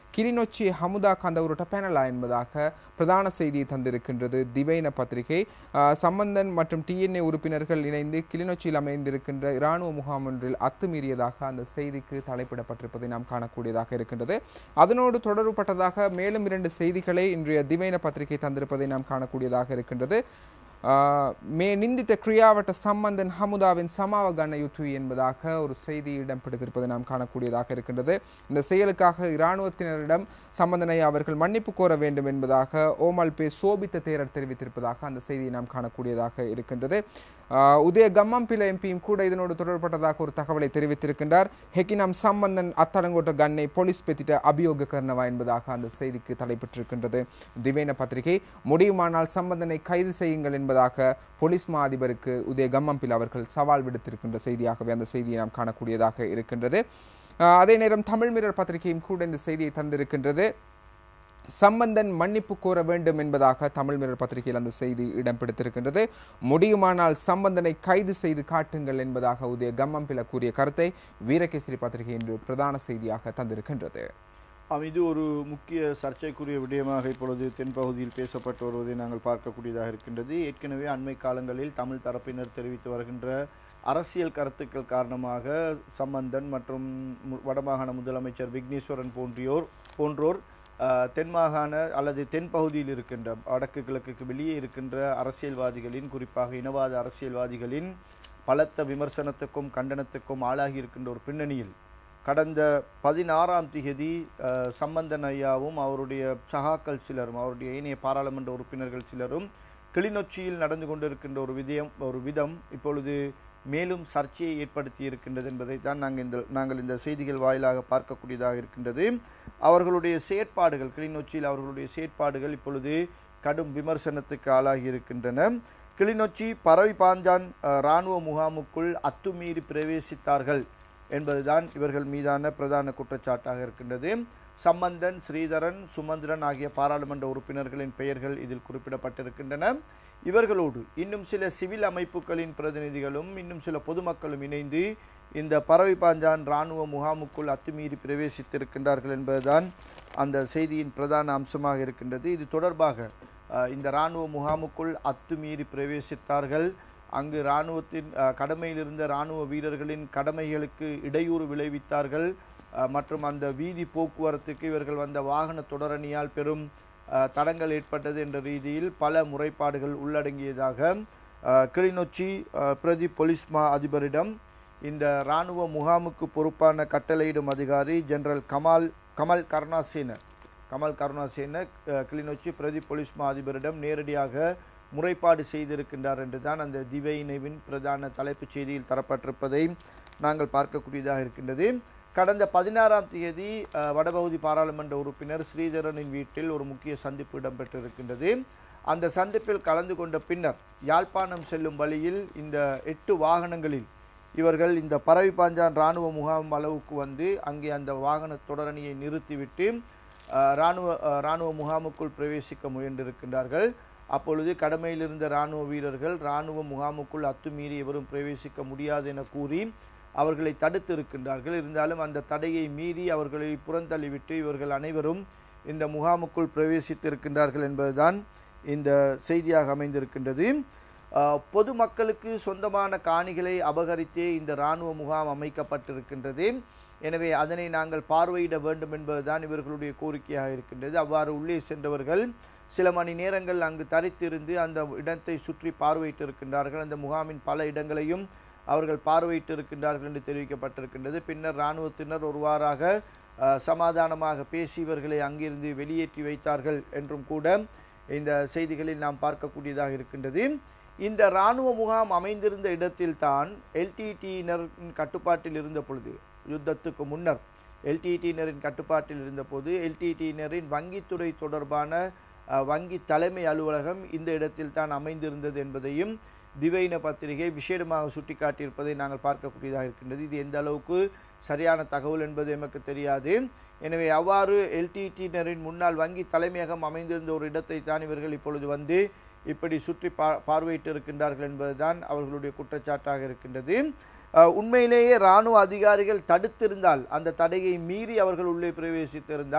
கிளிநொச்சி ஹமுதா கந்தவுருட்ட பேனலா என்பதாக பிரதான செய்தியை தந்திருக்கின்றது திவைன பத்திரிகை ஆஹ், சம்பந்தன் மற்றும் டிஎன்ஏ உறுப்பினர்கள் இணைந்து கிளிநொச்சியில் அமைந்திருக்கின்ற இராணுவ முகாம் ஒன்றில் அத்துமீறியதாக அந்த செய்திக்கு தலைப்பிடப்பட்டிருப்பதை நாம் காணக்கூடியதாக இருக்கின்றது அதனோடு தொடர்புபட்டதாக மேலும் இரண்டு செய்திகளை இன்றைய திவைன பத்திரிகை தந்திருப்பதை நாம் காணக்கூடியதாக இருக்கின்றது ஆஹ், மே நிந்தித்த கிரியாவட்ட சம்பந்தன் ஹமுதாவின் சமாவ கன யுத்து என்பதாக ஒரு செய்தி இடம் பிடித்திருப்பதை நாம் காணக்கூடியதாக இருக்கின்றது இந்த செயலுக்காக இராணுவத்தினரிடம் சம்பந்தனை அவர்கள் மன்னிப்பு கோர வேண்டும் என்பதாக ஓமல் பே சோபித்த தேரர் தெரிவித்திருப்பதாக அந்த செய்தியை நாம் காணக்கூடியதாக இருக்கின்றது ஆஹ், உதய கம்மம்பில எம்பியும் கூட இதனோடு தொடர்பட்டதாக ஒரு தகவலை தெரிவித்திருக்கின்றார் ஹெக்கினம் சம்பந்தன் அத்தலங்கோட்ட கண்ணை போலீஸ் பெத்திட்ட அபியோக கர்ணவா என்பதாக அந்த செய்திக்கு தலைப்பெற்றிருக்கின்றது திவேன பத்திரிகை முடியுமானால் சம்பந்தனை கைது செய்யுங்கள் என்பதாக போலீஸ் மா அதிபருக்கு உதய கம்மம்பில் அவர்கள் சவால் விடுத்திருக்கின்ற செய்தியாகவே அந்த செய்தியை நாம் காணக்கூடியதாக இருக்கின்றது ஆஹ், அதே நேரம் தமிழ் மிரர் பத்திரிகையும் கூட இந்த செய்தியை தந்திருக்கின்றது சம்பந்தன் மன்னிப்பு கோர வேண்டும் என்பதாக தமிழ் மிரர் பத்திரிகையில் அந்த செய்தி இடம் பிடித்திருக்கின்றது முடியுமானால் சம்பந்தனை கைது செய்து காட்டுங்கள் என்பதாக உதய கம்மம்பில கூறிய கருத்தை வீரகேசரி பத்திரிகை இன்று பிரதான செய்தியாக தந்திருக்கின்றது ஆம், இது ஒரு முக்கிய சர்ச்சைக்குரிய விடயமாக இப்பொழுது தென்பகுதியில் பேசப்பட்டு வருவதை நாங்கள் பார்க்கக்கூடியதாக இருக்கின்றது ஏற்கனவே அண்மை காலங்களில் தமிழ் தரப்பினர் தெரிவித்து வருகின்ற அரசியல் கருத்துக்கள் காரணமாக சம்பந்தன் மற்றும் மு- வடமாகாண முதலமைச்சர் விக்னேஸ்வரன் போன்றியோர் போன்றோர் ஆஹ், தென் மாகாண அல்லது தென் பகுதியில் இருக்கின்ற வடக்கு கிழக்குக்கு வெளியே இருக்கின்ற அரசியல்வாதிகளின் குறிப்பாக இனவாத அரசியல்வாதிகளின் பலத்த விமர்சனத்துக்கும் கண்டனத்துக்கும் ஆளாகி இருக்கின்ற ஒரு பின்னணியில் கடந்த பதினாறாம் திகதி அஹ், சம்பந்தன் ஐயாவும் அவருடைய சகாக்கள் சிலரும் அவருடைய ஏனைய பாராளுமன்ற உறுப்பினர்கள் சிலரும் கிளிநொச்சியில் நடந்து கொண்டிருக்கின்ற ஒரு விதயம் ஒரு விதம் இப்பொழுது மேலும் சர்ச்சையை ஏற்படுத்தி இருக்கின்றது என்பதை தான் நாங்கள் இந்த நாங்கள் இந்த செய்திகள் வாயிலாக பார்க்கக்கூடியதாக இருக்கின்றது அவர்களுடைய செயற்பாடுகள் கிளிநொச்சியில் அவர்களுடைய செயற்பாடுகள் இப்பொழுது கடும் விமர்சனத்துக்கு ஆளாகி இருக்கின்றன கிளிநொச்சி பறவை பாஞ்சான் அஹ், இராணுவ முகாமுக்குள் அத்துமீறி பிரவேசித்தார்கள் என்பதுதான் இவர்கள் மீதான பிரதான குற்றச்சாட்டாக இருக்கின்றது சம்பந்தன் ஸ்ரீதரன் சுமந்திரன் ஆகிய பாராளுமன்ற உறுப்பினர்களின் பெயர்கள் இதில் குறிப்பிடப்பட்டிருக்கின்றன இவர்களோடு இன்னும் சில சிவில் அமைப்புகளின் பிரதிநிதிகளும் இன்னும் சில பொதுமக்களும் இணைந்து இந்த பறவை பாஞ்சான் இராணுவ முகாமுக்குள் அத்துமீறி பிரவேசித்திருக்கின்றார்கள் என்பதுதான் அந்த செய்தியின் பிரதான அம்சமாக இருக்கின்றது இது தொடர்பாக அஹ், இந்த இராணுவ முகாமுக்குள் அத்துமீறி பிரவேசித்தார்கள் அங்கு இராணுவத்தின் அஹ், கடமையில் இருந்த இராணுவ வீரர்களின் கடமைகளுக்கு இடையூறு விளைவித்தார்கள் அஹ், மற்றும் அந்த வீதி போக்குவரத்துக்கு இவர்கள் வந்த வாகன தொடரணியால் பெரும் அஹ், தடங்கள் ஏற்பட்டது என்ற ரீதியில் பல முறைப்பாடுகள் உள்ளடங்கியதாக அஹ், கிளிநொச்சி அஹ், பிரதி போலீஸ் மா அதிபரிடம் இந்த இராணுவ முகாமுக்கு பொறுப்பான கட்டளையிடும் அதிகாரி ஜெனரல் கமால் கமல் கருணாசேன கமல் கருணாசேன அஹ், கிளிநொச்சி பிரதி போலீஸ் மா அதிபரிடம் நேரடியாக முறைப்பாடு செய்திருக்கின்றார் என்று தான் அந்த திவையினைவின் பிரதான தலைப்புச் செய்தியில் தரப்பட்டிருப்பதை நாங்கள் பார்க்கக்கூடியதாக இருக்கின்றது கடந்த பதினாறாம் தேதி அஹ், வடபகுதி பாராளுமன்ற உறுப்பினர் ஸ்ரீதரனின் வீட்டில் ஒரு முக்கிய சந்திப்பு இடம்பெற்றிருக்கின்றது அந்த சந்திப்பில் கலந்து கொண்ட பின்னர் யாழ்ப்பாணம் செல்லும் வழியில் இந்த எட்டு வாகனங்களில் இவர்கள் இந்த பறவை பாஞ்சான் இராணுவ முகாம் அளவுக்கு வந்து அங்கே அந்த வாகன தொடரணியை நிறுத்திவிட்டு அஹ், இராணுவ அஹ், இராணுவ முகாமுக்குள் பிரவேசிக்க முயன்றிருக்கின்றார்கள் அப்பொழுது கடமையில் இருந்த இராணுவ வீரர்கள் இராணுவ முகாமுக்குள் அத்துமீறி எவரும் பிரவேசிக்க முடியாது என கூறி அவர்களை தடுத்து இருக்கின்றார்கள் இருந்தாலும் அந்த தடையை மீறி அவர்களை புறந்தள்ளிவிட்டு இவர்கள் அனைவரும் இந்த முகாமுக்குள் பிரவேசித்திருக்கின்றார்கள் என்பதுதான் இந்த செய்தியாக அமைந்திருக்கின்றது ஆஹ், பொதுமக்களுக்கு சொந்தமான காணிகளை அபகரித்தே இந்த இராணுவ முகாம் அமைக்கப்பட்டிருக்கின்றது எனவே அதனை நாங்கள் பார்வையிட வேண்டும் என்பதுதான் இவர்களுடைய கோரிக்கையாக இருக்கின்றது அவ்வாறு உள்ளே சென்றவர்கள் சில மணி நேரங்கள் அங்கு தரித்திருந்து அந்த இடத்தை சுற்றி பார்வையிட்டிருக்கின்றார்கள் அந்த முகாமின் பல இடங்களையும் அவர்கள் பார்வையிட்டிருக்கின்றார்கள் என்று தெரிவிக்கப்பட்டிருக்கின்றது பின்னர் இராணுவத்தினர் ஒருவாறாக அஹ், சமாதானமாக பேசி இவர்களை அங்கிருந்து வெளியேற்றி வைத்தார்கள் என்றும் கூட இந்த செய்திகளில் நாம் பார்க்கக்கூடியதாக இருக்கின்றது இந்த இராணுவ முகாம் அமைந்திருந்த இடத்தில்தான் எல்டிடியினரின் கட்டுப்பாட்டில் இருந்த பொழுது யுத்தத்துக்கு முன்னர் எல்டிடியினரின் கட்டுப்பாட்டில் இருந்தபோது எல்டிடியினரின் வங்கித்துறை தொடர்பான அஹ், வங்கி தலைமை அலுவலகம் இந்த இடத்தில் தான் அமைந்திருந்தது என்பதையும் திவைன பத்திரிகை விசேடமாக சுட்டிக்காட்டியிருப்பதை நாங்கள் பார்க்கக்கூடியதாக இருக்கின்றது இது எந்த அளவுக்கு சரியான தகவல் என்பது எமக்கு தெரியாது எனவே அவ்வாறு எல்டிடியினரின் முன்னாள் வங்கி தலைமையகம் அமைந்திருந்த ஒரு இடத்தை தான் இவர்கள் இப்பொழுது வந்து இப்படி சுற்றி பா பார்வையிட்டு இருக்கின்றார்கள் என்பதுதான் அவர்களுடைய குற்றச்சாட்டாக இருக்கின்றது அஹ், உண்மையிலேயே இராணுவ அதிகாரிகள் தடுத்திருந்தால் அந்த தடையை மீறி அவர்கள் உள்ளே பிரவேசித்திருந்தால்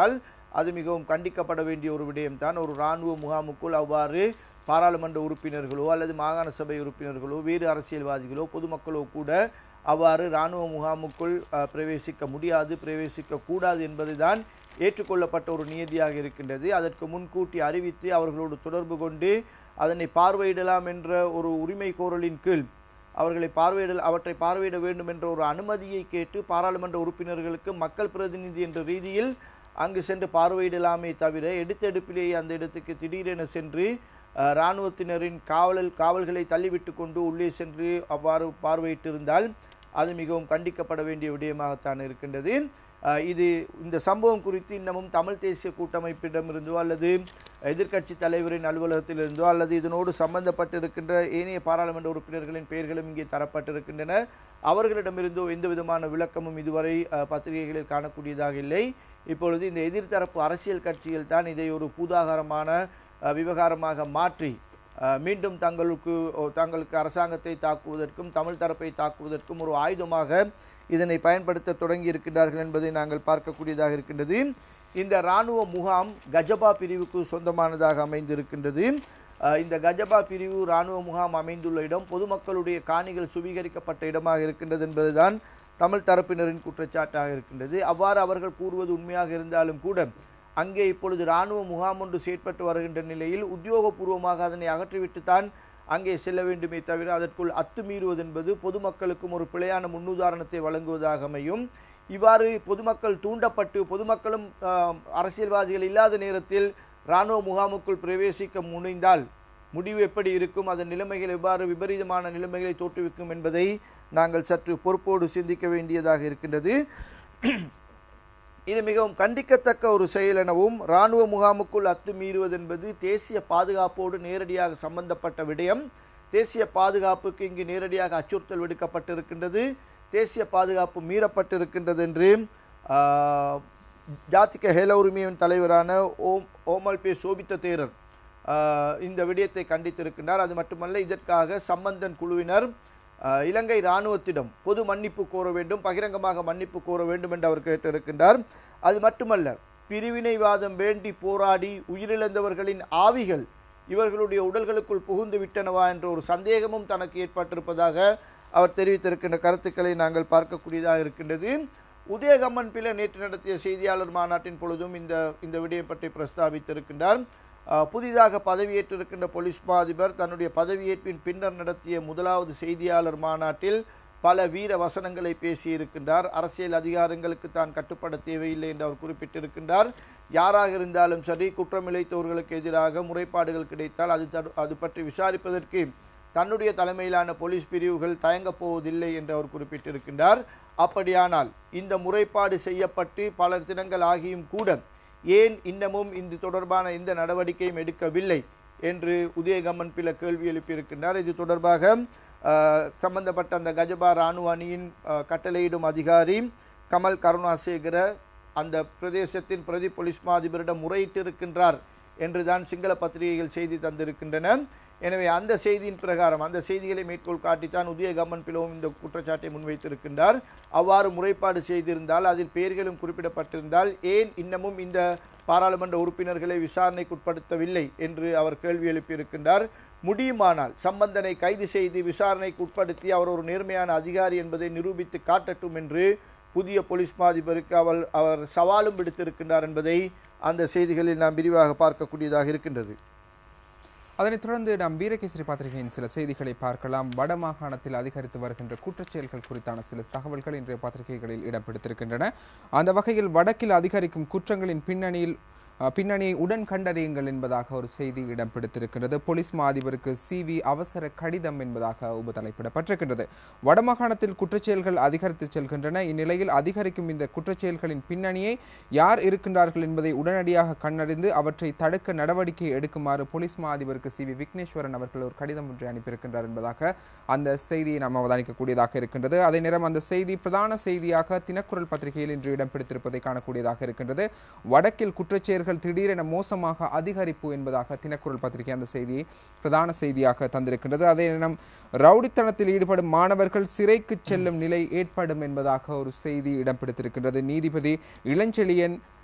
அது மிகவும் கண்டிக்கப்பட வேண்டிய ஒரு விடயம்தான் ஒரு இராணுவ முகாமுக்குள் அவ்வாறு பாராளுமன்ற உறுப்பினர்களோ அல்லது மாகாண சபை உறுப்பினர்களோ வேறு அரசியல்வாதிகளோ பொதுமக்களோ கூட அவ்வாறு இராணுவ முகாமுக்குள் அஹ், பிரவேசிக்க முடியாது பிரவேசிக்க கூடாது என்பதுதான் ஏற்றுக்கொள்ளப்பட்ட ஒரு நியதியாக இருக்கின்றது அதற்கு முன்கூட்டி அறிவித்து அவர்களோடு தொடர்பு கொண்டு அதனை பார்வையிடலாம் என்ற ஒரு உரிமை கோரலின் கீழ் அவர்களை பார்வையிட அவற்றை பார்வையிட வேண்டும் என்ற ஒரு அனுமதியை கேட்டு பாராளுமன்ற உறுப்பினர்களுக்கு மக்கள் பிரதிநிதி என்ற ரீதியில் அங்கு சென்று பார்வையிடலாமே தவிர எடுத்தெடுப்பிலேயே அந்த இடத்துக்கு திடீரென சென்று அஹ், இராணுவத்தினரின் காவலல் காவல்களை தள்ளிவிட்டு கொண்டு உள்ளே சென்று அவ்வாறு பார்வையிட்டிருந்தால் அது மிகவும் கண்டிக்கப்பட வேண்டிய விடயமாகத்தான் இருக்கின்றது அஹ், இது இந்த சம்பவம் குறித்து இன்னமும் தமிழ் தேசிய கூட்டமைப்பிடமிருந்தோ அல்லது எதிர்க்கட்சி தலைவரின் அலுவலகத்திலிருந்தோ அல்லது இதனோடு சம்பந்தப்பட்டிருக்கின்ற ஏனைய பாராளுமன்ற உறுப்பினர்களின் பெயர்களும் இங்கே தரப்பட்டிருக்கின்றன அவர்களிடமிருந்தோ எந்த விதமான விளக்கமும் இதுவரை அஹ், பத்திரிகைகளில் காணக்கூடியதாக இல்லை இப்பொழுது இந்த எதிர்த்தரப்பு அரசியல் கட்சிகள் தான் இதை ஒரு பூதாகாரமான அஹ், விவகாரமாக மாற்றி அஹ், மீண்டும் தங்களுக்கு ஓ, தங்களுக்கு அரசாங்கத்தை தாக்குவதற்கும் தமிழ் தரப்பை தாக்குவதற்கும் ஒரு ஆயுதமாக இதனை பயன்படுத்த தொடங்கி இருக்கின்றார்கள் என்பதை நாங்கள் பார்க்கக்கூடியதாக இருக்கின்றது இந்த இராணுவ முகாம் கஜபா பிரிவுக்கு சொந்தமானதாக அமைந்திருக்கின்றது அஹ், இந்த கஜபா பிரிவு இராணுவ முகாம் அமைந்துள்ள இடம் பொதுமக்களுடைய காணிகள் சுவீகரிக்கப்பட்ட இடமாக இருக்கின்றது என்பதுதான் தமிழ் தரப்பினரின் குற்றச்சாட்டாக இருக்கின்றது அவ்வாறு அவர்கள் கூறுவது உண்மையாக இருந்தாலும் கூட அங்கே இப்பொழுது இராணுவ முகாம் ஒன்று செயற்பட்டு வருகின்ற நிலையில் உத்தியோகபூர்வமாக அதனை அகற்றிவிட்டுத்தான் அங்கே செல்ல வேண்டுமே தவிர அதற்குள் அத்துமீறுவது என்பது பொதுமக்களுக்கும் ஒரு பிழையான முன்னுதாரணத்தை வழங்குவதாக அமையும் இவ்வாறு பொதுமக்கள் தூண்டப்பட்டு பொதுமக்களும் ஆஹ், அரசியல்வாதிகள் இல்லாத நேரத்தில் இராணுவ முகாமுக்குள் பிரவேசிக்க முனைந்தால் முடிவு எப்படி இருக்கும் அதன் நிலைமைகள் எவ்வாறு விபரீதமான நிலைமைகளை தோற்றுவிக்கும் என்பதை நாங்கள் சற்று பொறுப்போடு சிந்திக்க வேண்டியதாக இருக்கின்றது இது மிகவும் கண்டிக்கத்தக்க ஒரு செயல் எனவும் இராணுவ முகாமுக்குள் அத்துமீறுவது என்பது தேசிய பாதுகாப்போடு நேரடியாக சம்பந்தப்பட்ட விடயம் தேசிய பாதுகாப்புக்கு இங்கு நேரடியாக அச்சுறுத்தல் விடுக்கப்பட்டிருக்கின்றது தேசிய பாதுகாப்பு மீறப்பட்டிருக்கின்றது என்று ஆஹ், ஜாத்திக ஹேல உரிமையின் தலைவரான ஓம் ஓமல் பே சோபித்த தேரர் ஆஹ், இந்த விடயத்தை கண்டித்திருக்கின்றார் அது மட்டுமல்ல இதற்காக சம்பந்தன் குழுவினர் ஆஹ், இலங்கை இராணுவத்திடம் பொது மன்னிப்பு கோர வேண்டும் பகிரங்கமாக மன்னிப்பு கோர வேண்டும் என்று அவர் கேட்டிருக்கின்றார் அது மட்டுமல்ல பிரிவினைவாதம் வேண்டி போராடி உயிரிழந்தவர்களின் ஆவிகள் இவர்களுடைய உடல்களுக்குள் புகுந்து விட்டனவா என்ற ஒரு சந்தேகமும் தனக்கு ஏற்பட்டிருப்பதாக அவர் தெரிவித்திருக்கின்ற கருத்துக்களை நாங்கள் பார்க்கக்கூடியதாக இருக்கின்றது உதயகம்மன் பிள்ளை நேற்று நடத்திய செய்தியாளர் மாநாட்டின் பொழுதும் இந்த இந்த விடயம் பற்றி பிரஸ்தாபித்திருக்கின்றார் அஹ், புதிதாக பதவியேற்றிருக்கின்ற போலீஸ் மா அதிபர் தன்னுடைய பதவியேற்பின் பின்னர் நடத்திய முதலாவது செய்தியாளர் மாநாட்டில் பல வீர வசனங்களை பேசியிருக்கின்றார் அரசியல் அதிகாரங்களுக்கு தான் கட்டுப்பட தேவையில்லை என்று அவர் குறிப்பிட்டிருக்கின்றார் யாராக இருந்தாலும் சரி குற்றமிழைத்தவர்களுக்கு எதிராக முறைப்பாடுகள் கிடைத்தால் அது தடு- அது பற்றி விசாரிப்பதற்கு தன்னுடைய தலைமையிலான போலீஸ் பிரிவுகள் தயங்கப் போவதில்லை என்று அவர் குறிப்பிட்டிருக்கின்றார் அப்படியானால் இந்த முறைப்பாடு செய்யப்பட்டு பல தினங்கள் ஆகியும் கூட ஏன் இன்னமும் இது தொடர்பான எந்த நடவடிக்கையும் எடுக்கவில்லை என்று உதயகம்மன் பில கேள்வி எழுப்பியிருக்கின்றார் இது தொடர்பாக அஹ், சம்பந்தப்பட்ட அந்த கஜபா ராணுவ அணியின் அஹ், கட்டளையிடும் அதிகாரி கமல் கருணாசேகர அந்த பிரதேசத்தின் பிரதி போலீஸ் மா அதிபரிடம் முறையிட்டிருக்கின்றார் என்றுதான் சிங்கள பத்திரிகைகள் செய்தி தந்திருக்கின்றன எனவே அந்த செய்தியின் பிரகாரம் அந்த செய்திகளை மேற்கோள் காட்டித்தான் உதயகம்மன் பிளவும் இந்த குற்றச்சாட்டை முன்வைத்திருக்கின்றார் அவ்வாறு முறைப்பாடு செய்திருந்தால் அதில் பெயர்களும் குறிப்பிடப்பட்டிருந்தால் ஏன் இன்னமும் இந்த பாராளுமன்ற உறுப்பினர்களை விசாரணைக்குட்படுத்தவில்லை என்று அவர் கேள்வி எழுப்பியிருக்கின்றார் முடியுமானால் சம்பந்தனை கைது செய்து விசாரணைக்கு உட்படுத்தி அவர் ஒரு நேர்மையான அதிகாரி என்பதை நிரூபித்து காட்டட்டும் என்று புதிய போலீஸ் மா அதிபருக்கு அவர் அவர் சவாலும் விடுத்திருக்கின்றார் என்பதை அந்த செய்திகளில் நாம் விரிவாக பார்க்கக்கூடியதாக இருக்கின்றது அதனைத் தொடர்ந்து நாம் வீரகேசரி பத்திரிகையின் சில செய்திகளை பார்க்கலாம் வட மாகாணத்தில் அதிகரித்து வருகின்ற குற்றச்செயல்கள் குறித்தான சில தகவல்கள் இன்றைய பத்திரிகைகளில் இடம் பிடித்திருக்கின்றன அந்த வகையில் வடக்கில் அதிகரிக்கும் குற்றங்களின் பின்னணியில் அஹ், பின்னணியை உடன் கண்டறியுங்கள் என்பதாக ஒரு செய்தி இடம் பிடித்திருக்கின்றது போலீஸ் மா அதிபருக்கு சிவி அவசர கடிதம் என்பதாக உபதலைப்பிடப்பட்டிருக்கின்றது வடமாகாணத்தில் குற்றச்செயல்கள் அதிகரித்து செல்கின்றன இந்நிலையில் அதிகரிக்கும் இந்த குற்றச்செயல்களின் பின்னணியை யார் இருக்கின்றார்கள் என்பதை உடனடியாக கண்டறிந்து அவற்றை தடுக்க நடவடிக்கை எடுக்குமாறு போலீஸ் மா அதிபருக்கு சி வி விக்னேஸ்வரன் அவர்கள் ஒரு கடிதம் ஒன்றை அனுப்பியிருக்கின்றார் என்பதாக அந்த செய்தியை நாம் அவதானிக்கக்கூடியதாக இருக்கின்றது அதே நேரம் அந்த செய்தி பிரதான செய்தியாக தினக்குரல் பத்திரிகையில் இன்று இடம் பிடித்திருப்பதை காணக்கூடியதாக இருக்கின்றது வடக்கில் குற்றச்செயல்கள் திடீரென மோசமாக அதிகரிப்பு என்பதாக தினக்குரல் பத்திரிகை அந்த செய்தியை பிரதான செய்தியாக தந்திருக்கின்றது அதே நேரம் ரவுடித்தனத்தில் ஈடுபடும் மாணவர்கள் சிறைக்கு செல்லும் நிலை ஏற்படும் என்பதாக ஒரு செய்தி இடம் பிடித்திருக்கின்றது நீதிபதி இளஞ்செழியன்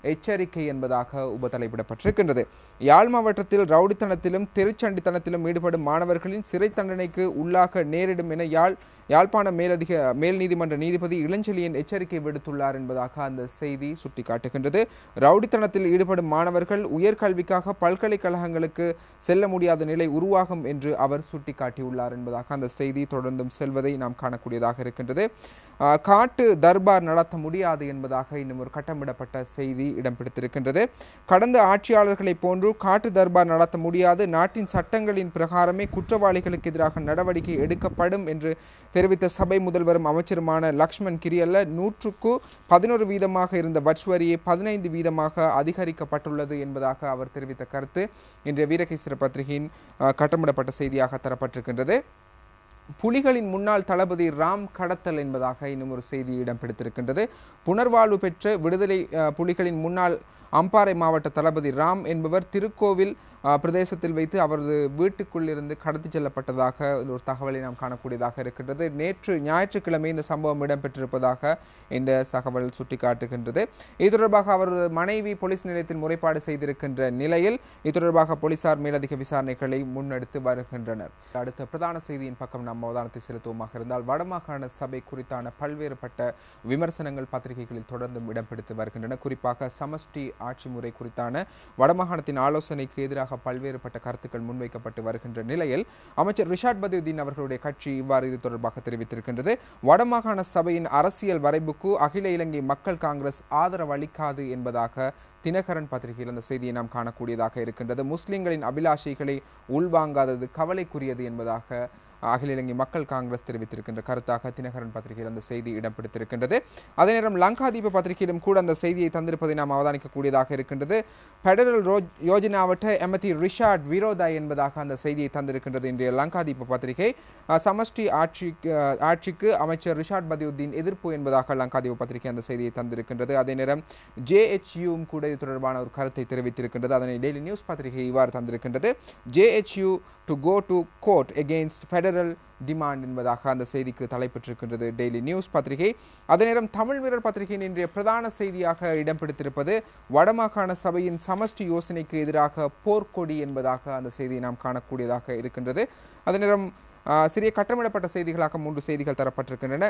எச்சரிக்கை என்பதாக உபதலைப்பிடப்பட்டிருக்கின்றது யாழ் மாவட்டத்தில் ரவுடித்தனத்திலும் திருச்சண்டித்தனத்திலும் ஈடுபடும் மாணவர்களின் சிறை தண்டனைக்கு உள்ளாக நேரிடும் என யாழ் யாழ்ப்பாண மேலதிக மேல் நீதிமன்ற நீதிபதி இளஞ்செழியன் எச்சரிக்கை விடுத்துள்ளார் என்பதாக அந்த செய்தி சுட்டிக்காட்டுகின்றது ரவுடித்தனத்தில் ஈடுபடும் மாணவர்கள் உயர்கல்விக்காக பல்கலைக்கழகங்களுக்கு செல்ல முடியாத நிலை உருவாகும் என்று அவர் சுட்டிக்காட்டியுள்ளார் என்பதாக அந்த செய்தி தொடர்ந்தும் செல்வதை நாம் காணக்கூடியதாக இருக்கின்றது ஆஹ், காட்டு தர்பார் நடத்த முடியாது என்பதாக இன்னும் ஒரு கட்டமிடப்பட்ட செய்தி இடம் பிடித்திருக்கின்றது கடந்த ஆட்சியாளர்களைப் போன்று காட்டு தர்பார் நடத்த முடியாது நாட்டின் சட்டங்களின் பிரகாரமே குற்றவாளிகளுக்கு எதிராக நடவடிக்கை எடுக்கப்படும் என்று தெரிவித்த சபை முதல்வரும் அமைச்சருமான லக்ஷ்மண் கிரியல்ல நூற்றுக்கு பதினோரு வீதமாக இருந்த வட்சுவரியை பதினைந்து வீதமாக அதிகரிக்கப்பட்டுள்ளது என்பதாக அவர் தெரிவித்த கருத்து இன்றைய வீரகேசர பத்திரிகையின் ஆஹ், கட்டமிடப்பட்ட செய்தியாக தரப்பட்டிருக்கின்றது புலிகளின் முன்னாள் தளபதி ராம் கடத்தல் என்பதாக இன்னும் ஒரு செய்தி இடம் பிடித்திருக்கின்றது புனர்வாழ்வு பெற்ற விடுதலை அஹ், புலிகளின் முன்னாள் அம்பாறை மாவட்ட தளபதி ராம் என்பவர் திருக்கோவில் அஹ், பிரதேசத்தில் வைத்து அவரது வீட்டுக்குள் இருந்து கடத்தி செல்லப்பட்டதாக ஒரு தகவலை நாம் காணக்கூடியதாக இருக்கின்றது நேற்று ஞாயிற்றுக்கிழமை இந்த சம்பவம் இடம்பெற்றிருப்பதாக இந்த தகவல் சுட்டிக்காட்டுகின்றது இது தொடர்பாக அவரது மனைவி போலீஸ் நிலையத்தில் முறைப்பாடு செய்திருக்கின்ற நிலையில் இது தொடர்பாக போலீசார் மேலதிக விசாரணைகளை முன்னெடுத்து வருகின்றனர் அடுத்த பிரதான செய்தியின் பக்கம் நாம் அவதானத்தை செலுத்துவோமாக இருந்தால் வடமாகாண சபை குறித்தான பல்வேறுபட்ட விமர்சனங்கள் பத்திரிகைகளில் தொடர்ந்தும் இடம் பிடித்து வருகின்றன குறிப்பாக சமஷ்டி ஆட்சி முறை குறித்தான வடமாகாணத்தின் ஆலோசனைக்கு எதிராக பல்வேறுபட்ட கருத்துக்கள் முன்வைக்கப்பட்டு வருகின்ற நிலையில் அமைச்சர் ரிஷாட் பதியுதீன் அவர்களுடைய கட்சி இவ்வாறு இது தொடர்பாக தெரிவித்திருக்கின்றது வடமாகாண சபையின் அரசியல் வரைபுக்கு அகில இலங்கை மக்கள் காங்கிரஸ் ஆதரவு அளிக்காது என்பதாக தினகரன் பத்திரிகையில் அந்த செய்தியை நாம் காணக்கூடியதாக இருக்கின்றது முஸ்லிம்களின் அபிலாஷைகளை உள்வாங்காதது கவலைக்குரியது என்பதாக அகில இலங்கை மக்கள் காங்கிரஸ் தெரிவித்திருக்கின்ற கருத்தாக தினகரன் பத்திரிகையில் அந்த செய்தி இடம் பிடித்திருக்கின்றது அதே நேரம் லங்காதீப பத்திரிகையிலும் கூட அந்த செய்தியை தந்திருப்பதை நாம் அவதானிக்கக்கூடியதாக இருக்கின்றது பெடரல் ரோ யோஜனாவட்ட எமதி ரிஷாட் விரோதா என்பதாக அந்த செய்தியை தந்திருக்கின்றது இன்றைய லங்காதீப பத்திரிகை அஹ், சமஷ்டி ஆட்சிக்கு அஹ், ஆட்சிக்கு அமைச்சர் ரிஷாட் பதியுத்தீன் எதிர்ப்பு என்பதாக லங்காதீப பத்திரிகை அந்த செய்தியை தந்திருக்கின்றது அதே நேரம் ஜேஎச்யூவும் கூட இது தொடர்பான ஒரு கருத்தை தெரிவித்திருக்கின்றது அதனை டெய்லி நியூஸ் பத்திரிகை இவ்வாறு தந்திருக்கின்றது JHU to go to court against federal demand என்பதாக அந்த செய்திக்கு தலைப்பெற்றிருக்கின்றது டெய்லி நியூஸ் பத்திரிகை அதே நேரம் தமிழ் வீரர் பத்திரிகையின் இன்றைய பிரதான செய்தியாக இடம் பிடித்திருப்பது வடமாகாண சபையின் சமஷ்டி யோசனைக்கு எதிராக போர்க்கொடி என்பதாக அந்த செய்தியை நாம் காணக்கூடியதாக இருக்கின்றது அதே நேரம் ஆஹ், சிறிய கட்டமிடப்பட்ட செய்திகளாக மூன்று செய்திகள் தரப்பட்டிருக்கின்றன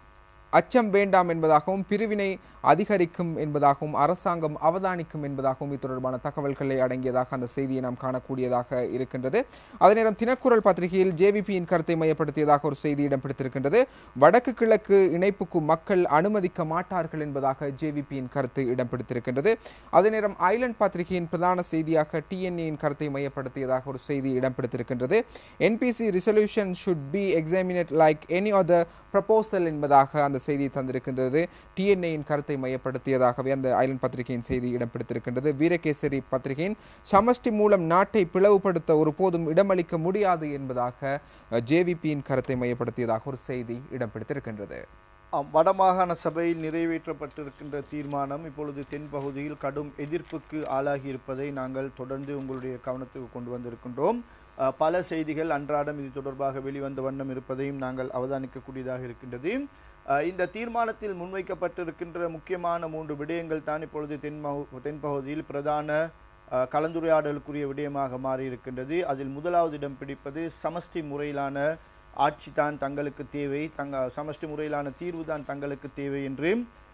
அச்சம் வேண்டாம் என்பதாகவும் பிரிவினை அதிகரிக்கும் என்பதாகவும் அரசாங்கம் அவதானிக்கும் என்பதாகவும் இது தொடர்பான தகவல்களை அடங்கியதாக அந்த செய்தியை நாம் காணக்கூடியதாக இருக்கின்றது அதே நேரம் தினக்குரல் பத்திரிகையில் ஜேவிபியின் கருத்தை மையப்படுத்தியதாக ஒரு செய்தி இடம் பிடித்திருக்கின்றது வடக்கு கிழக்கு இணைப்புக்கு மக்கள் அனுமதிக்க மாட்டார்கள் என்பதாக ஜேவிபியின் கருத்து இடம் பிடித்திருக்கின்றது அதே நேரம் ஐலண்ட் பத்திரிகையின் பிரதான செய்தியாக டிஎன்ஏயின் கருத்தை மையப்படுத்தியதாக ஒரு செய்தி இடம் பிடித்திருக்கின்றது NPC resolution should be examined like any other proposal என்பதாக அந்த செய்தி தந்திருக்கின்றது டிஎன்ஏயின் கருத்தை மையப்படுத்தியதாகவே அந்த ஐலண்ட் பத்திரிகையின் செய்தி இடம் பிடித்திருக்கின்றது வீரகேசரி பத்திரிகையின் சமஷ்டி மூலம் நாட்டை பிளவுபடுத்த ஒருபோதும் இடமளிக்க முடியாது என்பதாக ஜேவிபியின் கருத்தை மையப்படுத்தியதாக ஒரு செய்தி இடம் பிடித்திருக்கின்றது ஆம், வடமாகாண சபையில் நிறைவேற்றப்பட்டிருக்கின்ற தீர்மானம் இப்பொழுது தென்பகுதியில் கடும் எதிர்ப்புக்கு ஆளாகி இருப்பதை நாங்கள் தொடர்ந்து உங்களுடைய கவனத்துக்கு கொண்டு வந்திருக்கின்றோம் அஹ், பல செய்திகள் அன்றாடம் இது தொடர்பாக வெளிவந்த வண்ணம் இருப்பதையும் நாங்கள் அவதானிக்கக்கூடியதாக இருக்கின்றது அஹ், இந்த தீர்மானத்தில் முன்வைக்கப்பட்டிருக்கின்ற முக்கியமான மூன்று விடயங்கள் தான் இப்பொழுது தென்மகு தென்பகுதியில் பிரதான அஹ், கலந்துரையாடலுக்குரிய விடயமாக மாறி இருக்கின்றது அதில் முதலாவது இடம் பிடிப்பது சமஷ்டி முறையிலான ஆட்சி தான் தங்களுக்கு தேவை தங்க சமஷ்டி முறையிலான தீர்வு தான் தங்களுக்கு தேவை என்று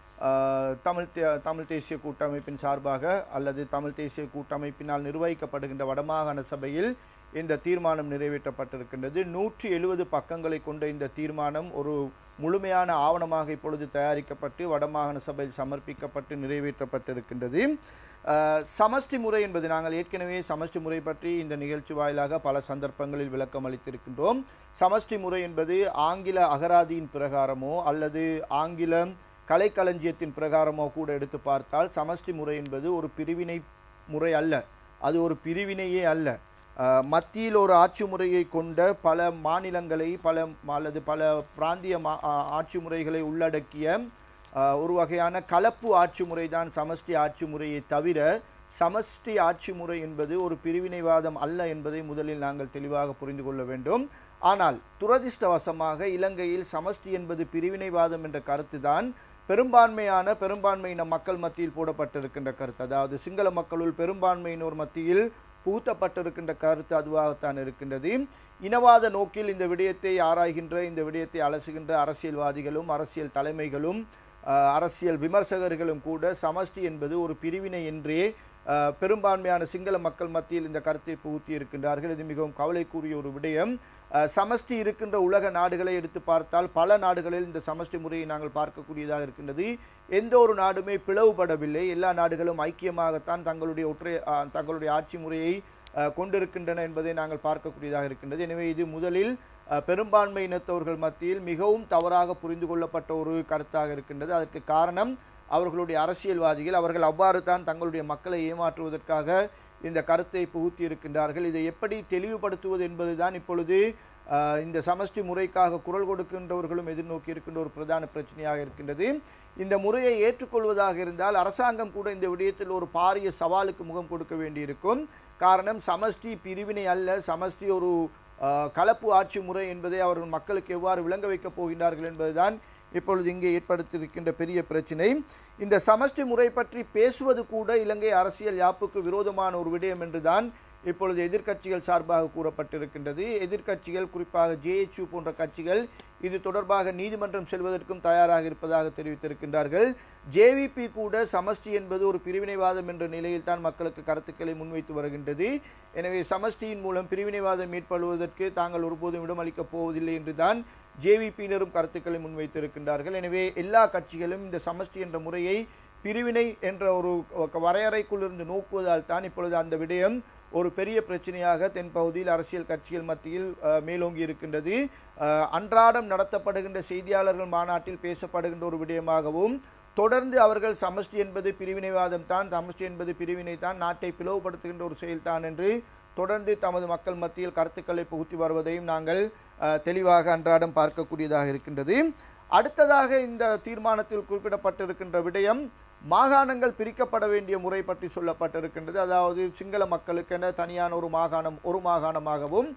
ஆஹ், தமிழ் தே- தமிழ் தேசிய கூட்டமைப்பின் சார்பாக அல்லது தமிழ் தேசிய கூட்டமைப்பினால் நிர்வகிக்கப்படுகின்ற வடமாகாண சபையில் இந்த தீர்மானம் நிறைவேற்றப்பட்டிருக்கின்றது நூற்றி எழுபது பக்கங்களை கொண்ட இந்த தீர்மானம் ஒரு முழுமையான ஆவணமாக இப்பொழுது தயாரிக்கப்பட்டு வடமாகாண சபையில் சமர்ப்பிக்கப்பட்டு நிறைவேற்றப்பட்டிருக்கின்றது ஆஹ், சமஷ்டி முறை என்பது நாங்கள் ஏற்கனவே சமஷ்டி முறை பற்றி இந்த நிகழ்ச்சி வாயிலாக பல சந்தர்ப்பங்களில் விளக்கம் அளித்திருக்கின்றோம் சமஷ்டி முறை என்பது ஆங்கில அகராதியின் பிரகாரமோ அல்லது ஆங்கிலம் கலைக்களஞ்சியத்தின் பிரகாரமோ கூட எடுத்து பார்த்தால் சமஷ்டி முறை என்பது ஒரு பிரிவினை முறை அல்ல அது ஒரு பிரிவினையே அல்ல அஹ், மத்தியில் ஒரு ஆட்சி முறையை கொண்ட பல மாநிலங்களை பல அல்லது பல பிராந்திய மா- ஆ- ஆட்சி முறைகளை உள்ளடக்கிய அஹ், ஒரு வகையான கலப்பு ஆட்சி முறை தான் சமஷ்டி ஆட்சி முறையை தவிர சமஷ்டி ஆட்சி முறை என்பது ஒரு பிரிவினைவாதம் அல்ல என்பதை முதலில் நாங்கள் தெளிவாக புரிந்து கொள்ள வேண்டும் ஆனால் துரதிர்ஷ்டவசமாக இலங்கையில் சமஷ்டி என்பது பிரிவினைவாதம் என்ற கருத்து தான் பெரும்பான்மையான பெரும்பான்மையின மக்கள் மத்தியில் போடப்பட்டிருக்கின்ற கருத்து அதாவது சிங்கள மக்களுள் பெரும்பான்மையினோர் மத்தியில் புகுத்தப்பட்டிருக்கின்ற கருத்து அதுவாகத்தான் இருக்கின்றது இனவாத நோக்கில் இந்த விடயத்தை ஆராய்கின்ற இந்த விடயத்தை அலசுகின்ற அரசியல்வாதிகளும் அரசியல் தலைமைகளும் அஹ், அரசியல் விமர்சகர்களும் கூட சமஷ்டி என்பது ஒரு பிரிவினை என்றே அஹ், பெரும்பான்மையான சிங்கள மக்கள் மத்தியில் இந்த கருத்தை புகுத்தி இருக்கின்றார்கள் இது மிகவும் கவலைக்குரிய ஒரு விடயம் அஹ், சமஷ்டி இருக்கின்ற உலக நாடுகளை எடுத்து பார்த்தால் பல நாடுகளில் இந்த சமஷ்டி முறையை நாங்கள் பார்க்கக்கூடியதாக இருக்கின்றது எந்த ஒரு நாடுமே பிளவுபடவில்லை எல்லா நாடுகளும் ஐக்கியமாகத்தான் தங்களுடைய ஒற்றை அஹ், தங்களுடைய ஆட்சி முறையை அஹ், கொண்டிருக்கின்றன என்பதை நாங்கள் பார்க்கக்கூடியதாக இருக்கின்றது எனவே இது முதலில் அஹ், பெரும்பான்மை இனத்தவர்கள் மத்தியில் மிகவும் தவறாக புரிந்து கொள்ளப்பட்ட ஒரு கருத்தாக இருக்கின்றது அதற்கு காரணம் அவர்களுடைய அரசியல்வாதிகள் அவர்கள் அவ்வாறு தான் தங்களுடைய மக்களை ஏமாற்றுவதற்காக இந்த கருத்தை புகுத்தி இருக்கின்றார்கள் இதை எப்படி தெளிவுபடுத்துவது என்பதுதான் இப்பொழுது அஹ், இந்த சமஷ்டி முறைக்காக குரல் கொடுக்கின்றவர்களும் எதிர்நோக்கி இருக்கின்ற ஒரு பிரதான பிரச்சனையாக இருக்கின்றது இந்த முறையை ஏற்றுக்கொள்வதாக இருந்தால் அரசாங்கம் கூட இந்த விடயத்தில் ஒரு பாரிய சவாலுக்கு முகம் கொடுக்க வேண்டியிருக்கும் காரணம் சமஷ்டி பிரிவினை அல்ல சமஷ்டி ஒரு அஹ், கலப்பு ஆட்சி முறை என்பதை அவர்கள் மக்களுக்கு எவ்வாறு விளங்க வைக்கப் போகின்றார்கள் என்பதுதான் இப்பொழுது இங்கே ஏற்படுத்தியிருக்கின்ற பெரிய பிரச்சினை இந்த சமஷ்டி முறை பற்றி பேசுவது கூட இலங்கை அரசியல் யாப்புக்கு விரோதமான ஒரு விடயம் என்றுதான் இப்பொழுது எதிர்க்கட்சிகள் சார்பாக கூறப்பட்டிருக்கின்றது எதிர்க்கட்சிகள் குறிப்பாக ஜேஎச்யூ போன்ற கட்சிகள் இது தொடர்பாக நீதிமன்றம் செல்வதற்கும் தயாராக இருப்பதாக தெரிவித்திருக்கின்றார்கள் ஜேவிபி கூட சமஷ்டி என்பது ஒரு பிரிவினைவாதம் என்ற நிலையில் தான் மக்களுக்கு கருத்துக்களை முன்வைத்து வருகின்றது எனவே சமஷ்டியின் மூலம் பிரிவினைவாதம் மேற்கொள்வதற்கு தாங்கள் ஒருபோதும் இடமளிக்கப் போவதில்லை என்றுதான் ஜேவிபியினரும் கருத்துக்களை முன்வைத்திருக்கின்றார்கள் எனவே எல்லா கட்சிகளும் இந்த சமஷ்டி என்ற முறையை பிரிவினை என்ற ஒரு வரையறைக்குள் இருந்து நோக்குவதால் தான் இப்பொழுது அந்த விடயம் ஒரு பெரிய பிரச்சனையாக தென் பகுதியில் அரசியல் கட்சிகள் மத்தியில் அஹ், மேலோங்கி இருக்கின்றது அஹ், அன்றாடம் நடத்தப்படுகின்ற செய்தியாளர்கள் மாநாட்டில் பேசப்படுகின்ற ஒரு விடயமாகவும் தொடர்ந்து அவர்கள் சமஷ்டி என்பது பிரிவினைவாதம் தான் சமஷ்டி என்பது பிரிவினை தான் நாட்டை பிளவுபடுத்துகின்ற ஒரு செயல்தான் என்று தொடர்ந்து தமது மக்கள் மத்தியில் கருத்துக்களை புகுத்தி வருவதையும் நாங்கள் அஹ், தெளிவாக அன்றாடம் பார்க்கக்கூடியதாக இருக்கின்றது அடுத்ததாக இந்த தீர்மானத்தில் குறிப்பிடப்பட்டிருக்கின்ற விடயம் மாகாணங்கள் பிரிக்கப்பட வேண்டிய முறை பற்றி சொல்லப்பட்டிருக்கின்றது அதாவது சிங்கள மக்களுக்கென தனியான ஒரு மாகாணம் ஒரு மாகாணமாகவும்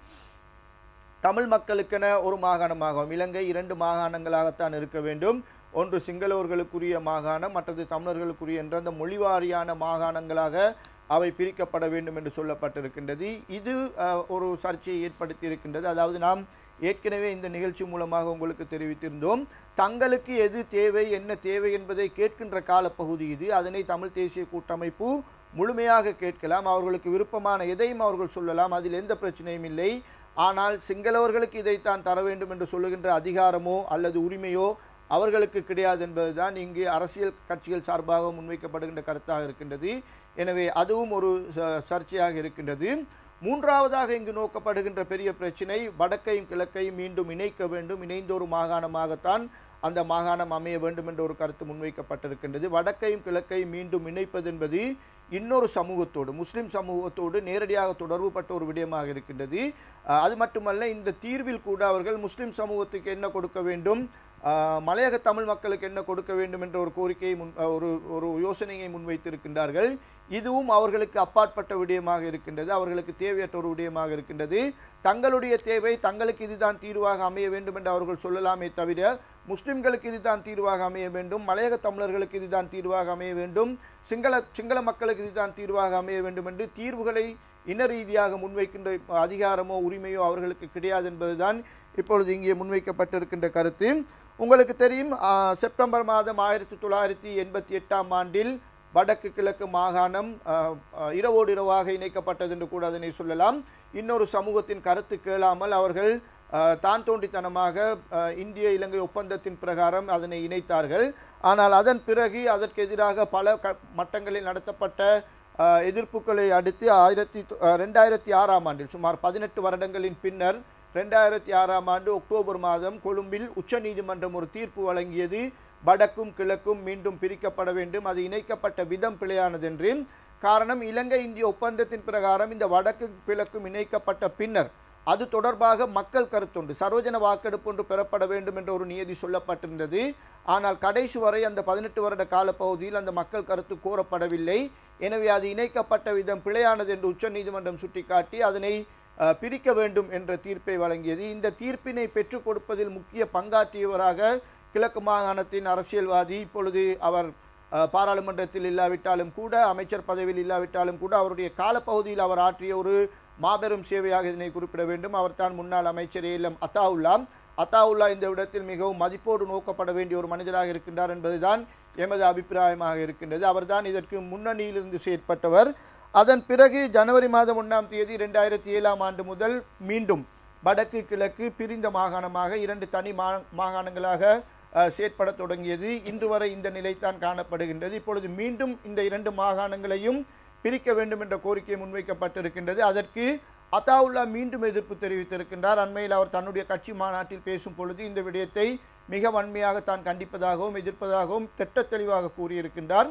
தமிழ் மக்களுக்கென ஒரு மாகாணமாகவும் இலங்கை இரண்டு மாகாணங்களாகத்தான் இருக்க வேண்டும் ஒன்று சிங்களவர்களுக்குரிய மாகாணம் மற்றது தமிழர்களுக்குரிய என்ற அந்த மொழிவாரியான மாகாணங்களாக அவை பிரிக்கப்பட வேண்டும் என்று சொல்லப்பட்டிருக்கின்றது இது அஹ், ஒரு சர்ச்சையை ஏற்படுத்தி இருக்கின்றது அதாவது நாம் ஏற்கனவே இந்த நிகழ்ச்சி மூலமாக உங்களுக்கு தெரிவித்திருந்தோம் தங்களுக்கு எது தேவை என்ன தேவை என்பதை கேட்கின்ற காலப்பகுதி இது அதனை தமிழ் தேசிய கூட்டமைப்பு முழுமையாக கேட்கலாம் அவர்களுக்கு விருப்பமான எதையும் அவர்கள் சொல்லலாம் அதில் எந்த பிரச்சனையும் இல்லை ஆனால் சிங்களவர்களுக்கு இதைத்தான் தர வேண்டும் என்று சொல்லுகின்ற அதிகாரமோ அல்லது உரிமையோ அவர்களுக்கு கிடையாது என்பதுதான் இங்கு அரசியல் கட்சிகள் சார்பாக முன்வைக்கப்படுகின்ற கருத்தாக இருக்கின்றது எனவே அதுவும் ஒரு ச- சர்ச்சையாக இருக்கின்றது மூன்றாவதாக இங்கு நோக்கப்படுகின்ற பெரிய பிரச்சினை வடக்கையும் கிழக்கையும் மீண்டும் இணைக்க வேண்டும் இணைந்த ஒரு மாகாணமாகத்தான் அந்த மாகாணம் அமைய வேண்டும் என்ற ஒரு கருத்து முன்வைக்கப்பட்டிருக்கின்றது வடக்கையும் கிழக்கையும் மீண்டும் இணைப்பது என்பது இன்னொரு சமூகத்தோடு முஸ்லிம் சமூகத்தோடு நேரடியாக தொடர்புபட்ட ஒரு விடயமாக இருக்கின்றது அஹ், அது மட்டுமல்ல இந்த தீர்வில் கூட அவர்கள் முஸ்லிம் சமூகத்துக்கு என்ன கொடுக்க வேண்டும் அஹ், மலையக தமிழ் மக்களுக்கு என்ன கொடுக்க வேண்டும் என்ற ஒரு கோரிக்கையை முன் அஹ், ஒரு ஒரு யோசனையை முன்வைத்திருக்கின்றார்கள் இதுவும் அவர்களுக்கு அப்பாற்பட்ட விடயமாக இருக்கின்றது அவர்களுக்கு தேவையற்ற ஒரு விடயமாக இருக்கின்றது தங்களுடைய தேவை தங்களுக்கு இதுதான் தீர்வாக அமைய வேண்டும் என்று அவர்கள் சொல்லலாமே தவிர முஸ்லிம்களுக்கு இதுதான் தீர்வாக அமைய வேண்டும் மலையக தமிழர்களுக்கு இதுதான் தீர்வாக அமைய வேண்டும் சிங்கள சிங்கள மக்களுக்கு இதுதான் தீர்வாக அமைய வேண்டும் என்று தீர்வுகளை இன ரீதியாக முன்வைக்கின்ற அதிகாரமோ உரிமையோ அவர்களுக்கு கிடையாது என்பதுதான் இப்பொழுது இங்கே முன்வைக்கப்பட்டிருக்கின்ற கருத்து உங்களுக்கு தெரியும் ஆ, செப்டம்பர் மாதம் ஆயிரத்தி தொள்ளாயிரத்தி எண்பத்தி எட்டாம் ஆண்டில் வடக்கு கிழக்கு மாகாணம் ஆ, ஆ, இரவோடு இரவாக இணைக்கப்பட்டது என்று கூட அதனை சொல்லலாம் இன்னொரு சமூகத்தின் கருத்து கேளாமல் அவர்கள் ஆ, தான் தோன்றித்தனமாக ஆ, இந்திய இலங்கை ஒப்பந்தத்தின் பிரகாரம் அதனை இணைத்தார்கள் ஆனால் அதன் பிறகு அதற்கு எதிராக பல க மட்டங்களில் நடத்தப்பட்ட ஆ, எதிர்ப்புகளை அடுத்து ஆயிரத்தி தொ- ஆ, ரெண்டாயிரத்தி ஆறாம் ஆண்டில் சுமார் பதினெட்டு வருடங்களின் பின்னர் ரெண்டாயிரத்தி ஆறாம் ஆண்டு அக்டோபர் மாதம் கொழும்பில் உச்சநீதிமன்றம் ஒரு தீர்ப்பு வழங்கியது வடக்கும் கிழக்கும் மீண்டும் பிரிக்கப்பட வேண்டும் அது இணைக்கப்பட்ட விதம் பிழையானது என்று காரணம் இலங்கை இந்திய ஒப்பந்தத்தின் பிரகாரம் இந்த வடக்கு கிழக்கும் இணைக்கப்பட்ட பின்னர் அது தொடர்பாக மக்கள் கருத்தொன்று சரோஜன வாக்கெடுப்பு ஒன்று பெறப்பட வேண்டும் என்ற ஒரு நியதி சொல்லப்பட்டிருந்தது ஆனால் கடைசி வரை அந்த பதினெட்டு வருட காலப்பகுதியில் அந்த மக்கள் கருத்து கோரப்படவில்லை எனவே அது இணைக்கப்பட்ட விதம் பிழையானது என்று உச்சநீதிமன்றம் சுட்டிக்காட்டி அதனை அஹ், பிரிக்க வேண்டும் என்ற தீர்ப்பை வழங்கியது இந்த தீர்ப்பினை பெற்றுக் கொடுப்பதில் முக்கிய பங்காற்றியவராக கிழக்கு மாகாணத்தின் அரசியல்வாதி இப்பொழுது அவர் அஹ், பாராளுமன்றத்தில் இல்லாவிட்டாலும் கூட அமைச்சர் பதவியில் இல்லாவிட்டாலும் கூட அவருடைய காலப்பகுதியில் அவர் ஆற்றிய ஒரு மாபெரும் சேவையாக இதனை குறிப்பிட வேண்டும் அவர்தான் முன்னாள் அமைச்சர் ஏலம் அத்தாவுல்லா அத்தாவுல்லா இந்த இடத்தில் மிகவும் மதிப்போடு நோக்கப்பட வேண்டிய ஒரு மனிதராக இருக்கின்றார் என்பதுதான் எமது அபிப்பிராயமாக இருக்கின்றது அவர்தான் இதற்கு முன்னணியிலிருந்து செயற்பட்டவர் அதன் பிறகு ஜனவரி மாதம் ஒன்றாம் தேதி இரண்டாயிரத்தி ஏழாம் ஆண்டு முதல் மீண்டும் வடக்கு கிழக்கு பிரிந்த மாகாணமாக இரண்டு தனி மா மாகாணங்களாக அஹ், செயற்பட தொடங்கியது இன்று வரை இந்த நிலைத்தான் காணப்படுகின்றது இப்பொழுது மீண்டும் இந்த இரண்டு மாகாணங்களையும் பிரிக்க வேண்டும் என்ற கோரிக்கை முன்வைக்கப்பட்டிருக்கின்றது அதற்கு அத்தாவுல்லா மீண்டும் எதிர்ப்பு தெரிவித்திருக்கின்றார் அண்மையில் அவர் தன்னுடைய கட்சி மாநாட்டில் பேசும் பொழுது இந்த விடயத்தை மிக வன்மையாக தான் கண்டிப்பதாகவும் எதிர்ப்பதாகவும் திட்ட தெளிவாக கூறியிருக்கின்றார்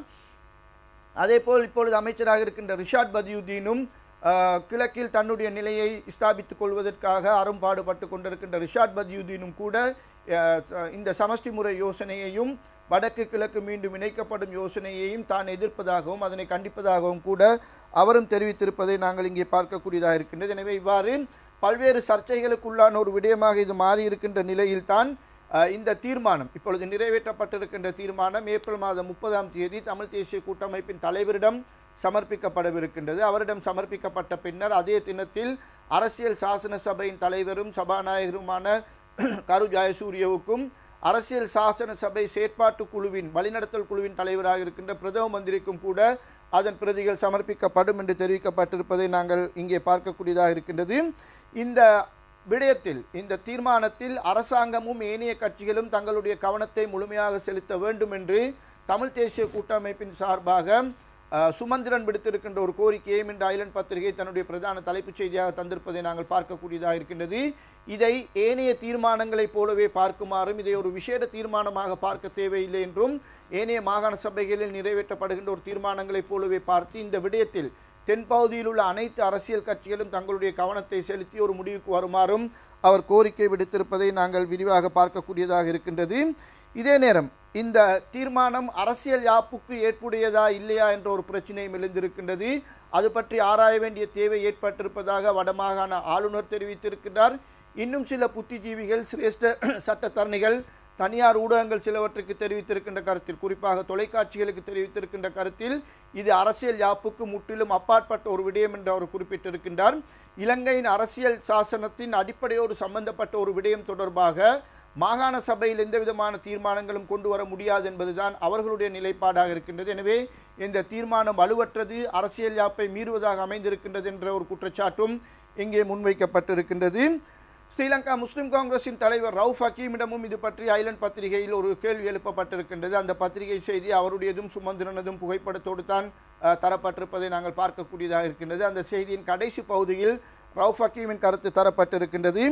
அதேபோல் இப்பொழுது அமைச்சராக இருக்கின்ற ரிஷாட் பதியுதீனும் ஆஹ், கிழக்கில் தன்னுடைய நிலையை ஸ்தாபித்துக் கொள்வதற்காக அரும்பாடுபட்டு கொண்டிருக்கின்ற ரிஷாட் பதியுதீனும் கூட ஆஹ், ச- இந்த சமஷ்டி முறை யோசனையையும் வடக்கு கிழக்கு மீண்டும் இணைக்கப்படும் யோசனையையும் தான் எதிர்ப்பதாகவும் அதனை கண்டிப்பதாகவும் கூட அவரும் தெரிவித்திருப்பதை நாங்கள் இங்கே பார்க்கக்கூடியதாக இருக்கின்றது எனவே இவ்வாறு பல்வேறு சர்ச்சைகளுக்குள்ளான ஒரு விடயமாக இது மாறி இருக்கின்ற நிலையில்தான் அஹ், இந்த தீர்மானம் இப்பொழுது நிறைவேற்றப்பட்டிருக்கின்ற தீர்மானம் ஏப்ரல் மாதம் முப்பதாம் தேதி தமிழ் தேசிய கூட்டமைப்பின் தலைவரிடம் சமர்ப்பிக்கப்படவிருக்கின்றது அவரிடம் சமர்ப்பிக்கப்பட்ட பின்னர் அதே தினத்தில் அரசியல் சாசன சபையின் தலைவரும் சபாநாயகருமான கரு ஜெயசூரியவுக்கும் அரசியல் சாசன சபை செயற்பாட்டு குழுவின் வழிநடத்தல் குழுவின் தலைவராக இருக்கின்ற பிரதம மந்திரிக்கும் கூட அதன் பிரதிகள் சமர்ப்பிக்கப்படும் என்று தெரிவிக்கப்பட்டிருப்பதை நாங்கள் இங்கே பார்க்கக்கூடியதாக இருக்கின்றது இந்த விடயத்தில் இந்த தீர்மானத்தில் அரசாங்கமும் ஏனைய கட்சிகளும் தங்களுடைய கவனத்தை முழுமையாக செலுத்த வேண்டும் என்று தமிழ் தேசிய கூட்டமைப்பின் சார்பாக அஹ், சுமந்திரன் விடுத்திருக்கின்ற ஒரு கோரிக்கையை இன்று ஐலண்ட் பத்திரிகை தன்னுடைய பிரதான தலைப்புச் செய்தியாக தந்திருப்பதை நாங்கள் பார்க்கக்கூடியதாக இருக்கின்றது இதை ஏனைய தீர்மானங்களைப் போலவே பார்க்குமாறும் இதை ஒரு விசேட தீர்மானமாக பார்க்க தேவையில்லை என்றும் ஏனைய மாகாண சபைகளில் நிறைவேற்றப்படுகின்ற ஒரு தீர்மானங்களைப் போலவே பார்த்து இந்த விடயத்தில் தென்பகுதியில் உள்ள அனைத்து அரசியல் கட்சிகளும் தங்களுடைய கவனத்தை செலுத்தி ஒரு முடிவுக்கு வருமாறும் அவர் கோரிக்கை விடுத்திருப்பதை நாங்கள் விரிவாக பார்க்கக்கூடியதாக இருக்கின்றது இதே நேரம் இந்த தீர்மானம் அரசியல் யாப்புக்கு ஏற்புடையதா இல்லையா என்ற ஒரு பிரச்சனையும் எழுந்திருக்கின்றது அது பற்றி ஆராய வேண்டிய தேவை ஏற்பட்டிருப்பதாக வடமாகாண ஆளுநர் தெரிவித்திருக்கிறார் இன்னும் சில புத்திஜீவிகள் சிரேஷ்ட சட்டத்தரணிகள் தனியார் ஊடகங்கள் சிலவற்றுக்கு தெரிவித்திருக்கின்ற கருத்தில் குறிப்பாக தொலைக்காட்சிகளுக்கு தெரிவித்திருக்கின்ற கருத்தில் இது அரசியல் யாப்புக்கு முற்றிலும் அப்பாற்பட்ட ஒரு விடயம் என்று அவர் குறிப்பிட்டிருக்கின்றார் இலங்கையின் அரசியல் சாசனத்தின் அடிப்படையோடு சம்பந்தப்பட்ட ஒரு விடயம் தொடர்பாக மாகாண சபையில் எந்த விதமான தீர்மானங்களும் கொண்டு வர முடியாது என்பதுதான் அவர்களுடைய நிலைப்பாடாக இருக்கின்றது எனவே இந்த தீர்மானம் வலுவற்றது அரசியல் யாப்பை மீறுவதாக அமைந்திருக்கின்றது என்ற ஒரு குற்றச்சாட்டும் இங்கே முன்வைக்கப்பட்டிருக்கின்றது ஸ்ரீலங்கா முஸ்லிம் காங்கிரசின் தலைவர் ரவுஃப் ஹக்கீமிடமும் இது பற்றி ஐலண்ட் பத்திரிகையில் ஒரு கேள்வி எழுப்பப்பட்டிருக்கின்றது அந்த பத்திரிகை செய்தி அவருடையதும் சுமந்திரனதும் புகைப்படத்தோடு தான் அஹ், தரப்பட்டிருப்பதை நாங்கள் பார்க்கக்கூடியதாக இருக்கின்றது அந்த செய்தியின் கடைசி பகுதியில் ரவுஃப் ஹக்கீமின் கருத்து தரப்பட்டிருக்கின்றது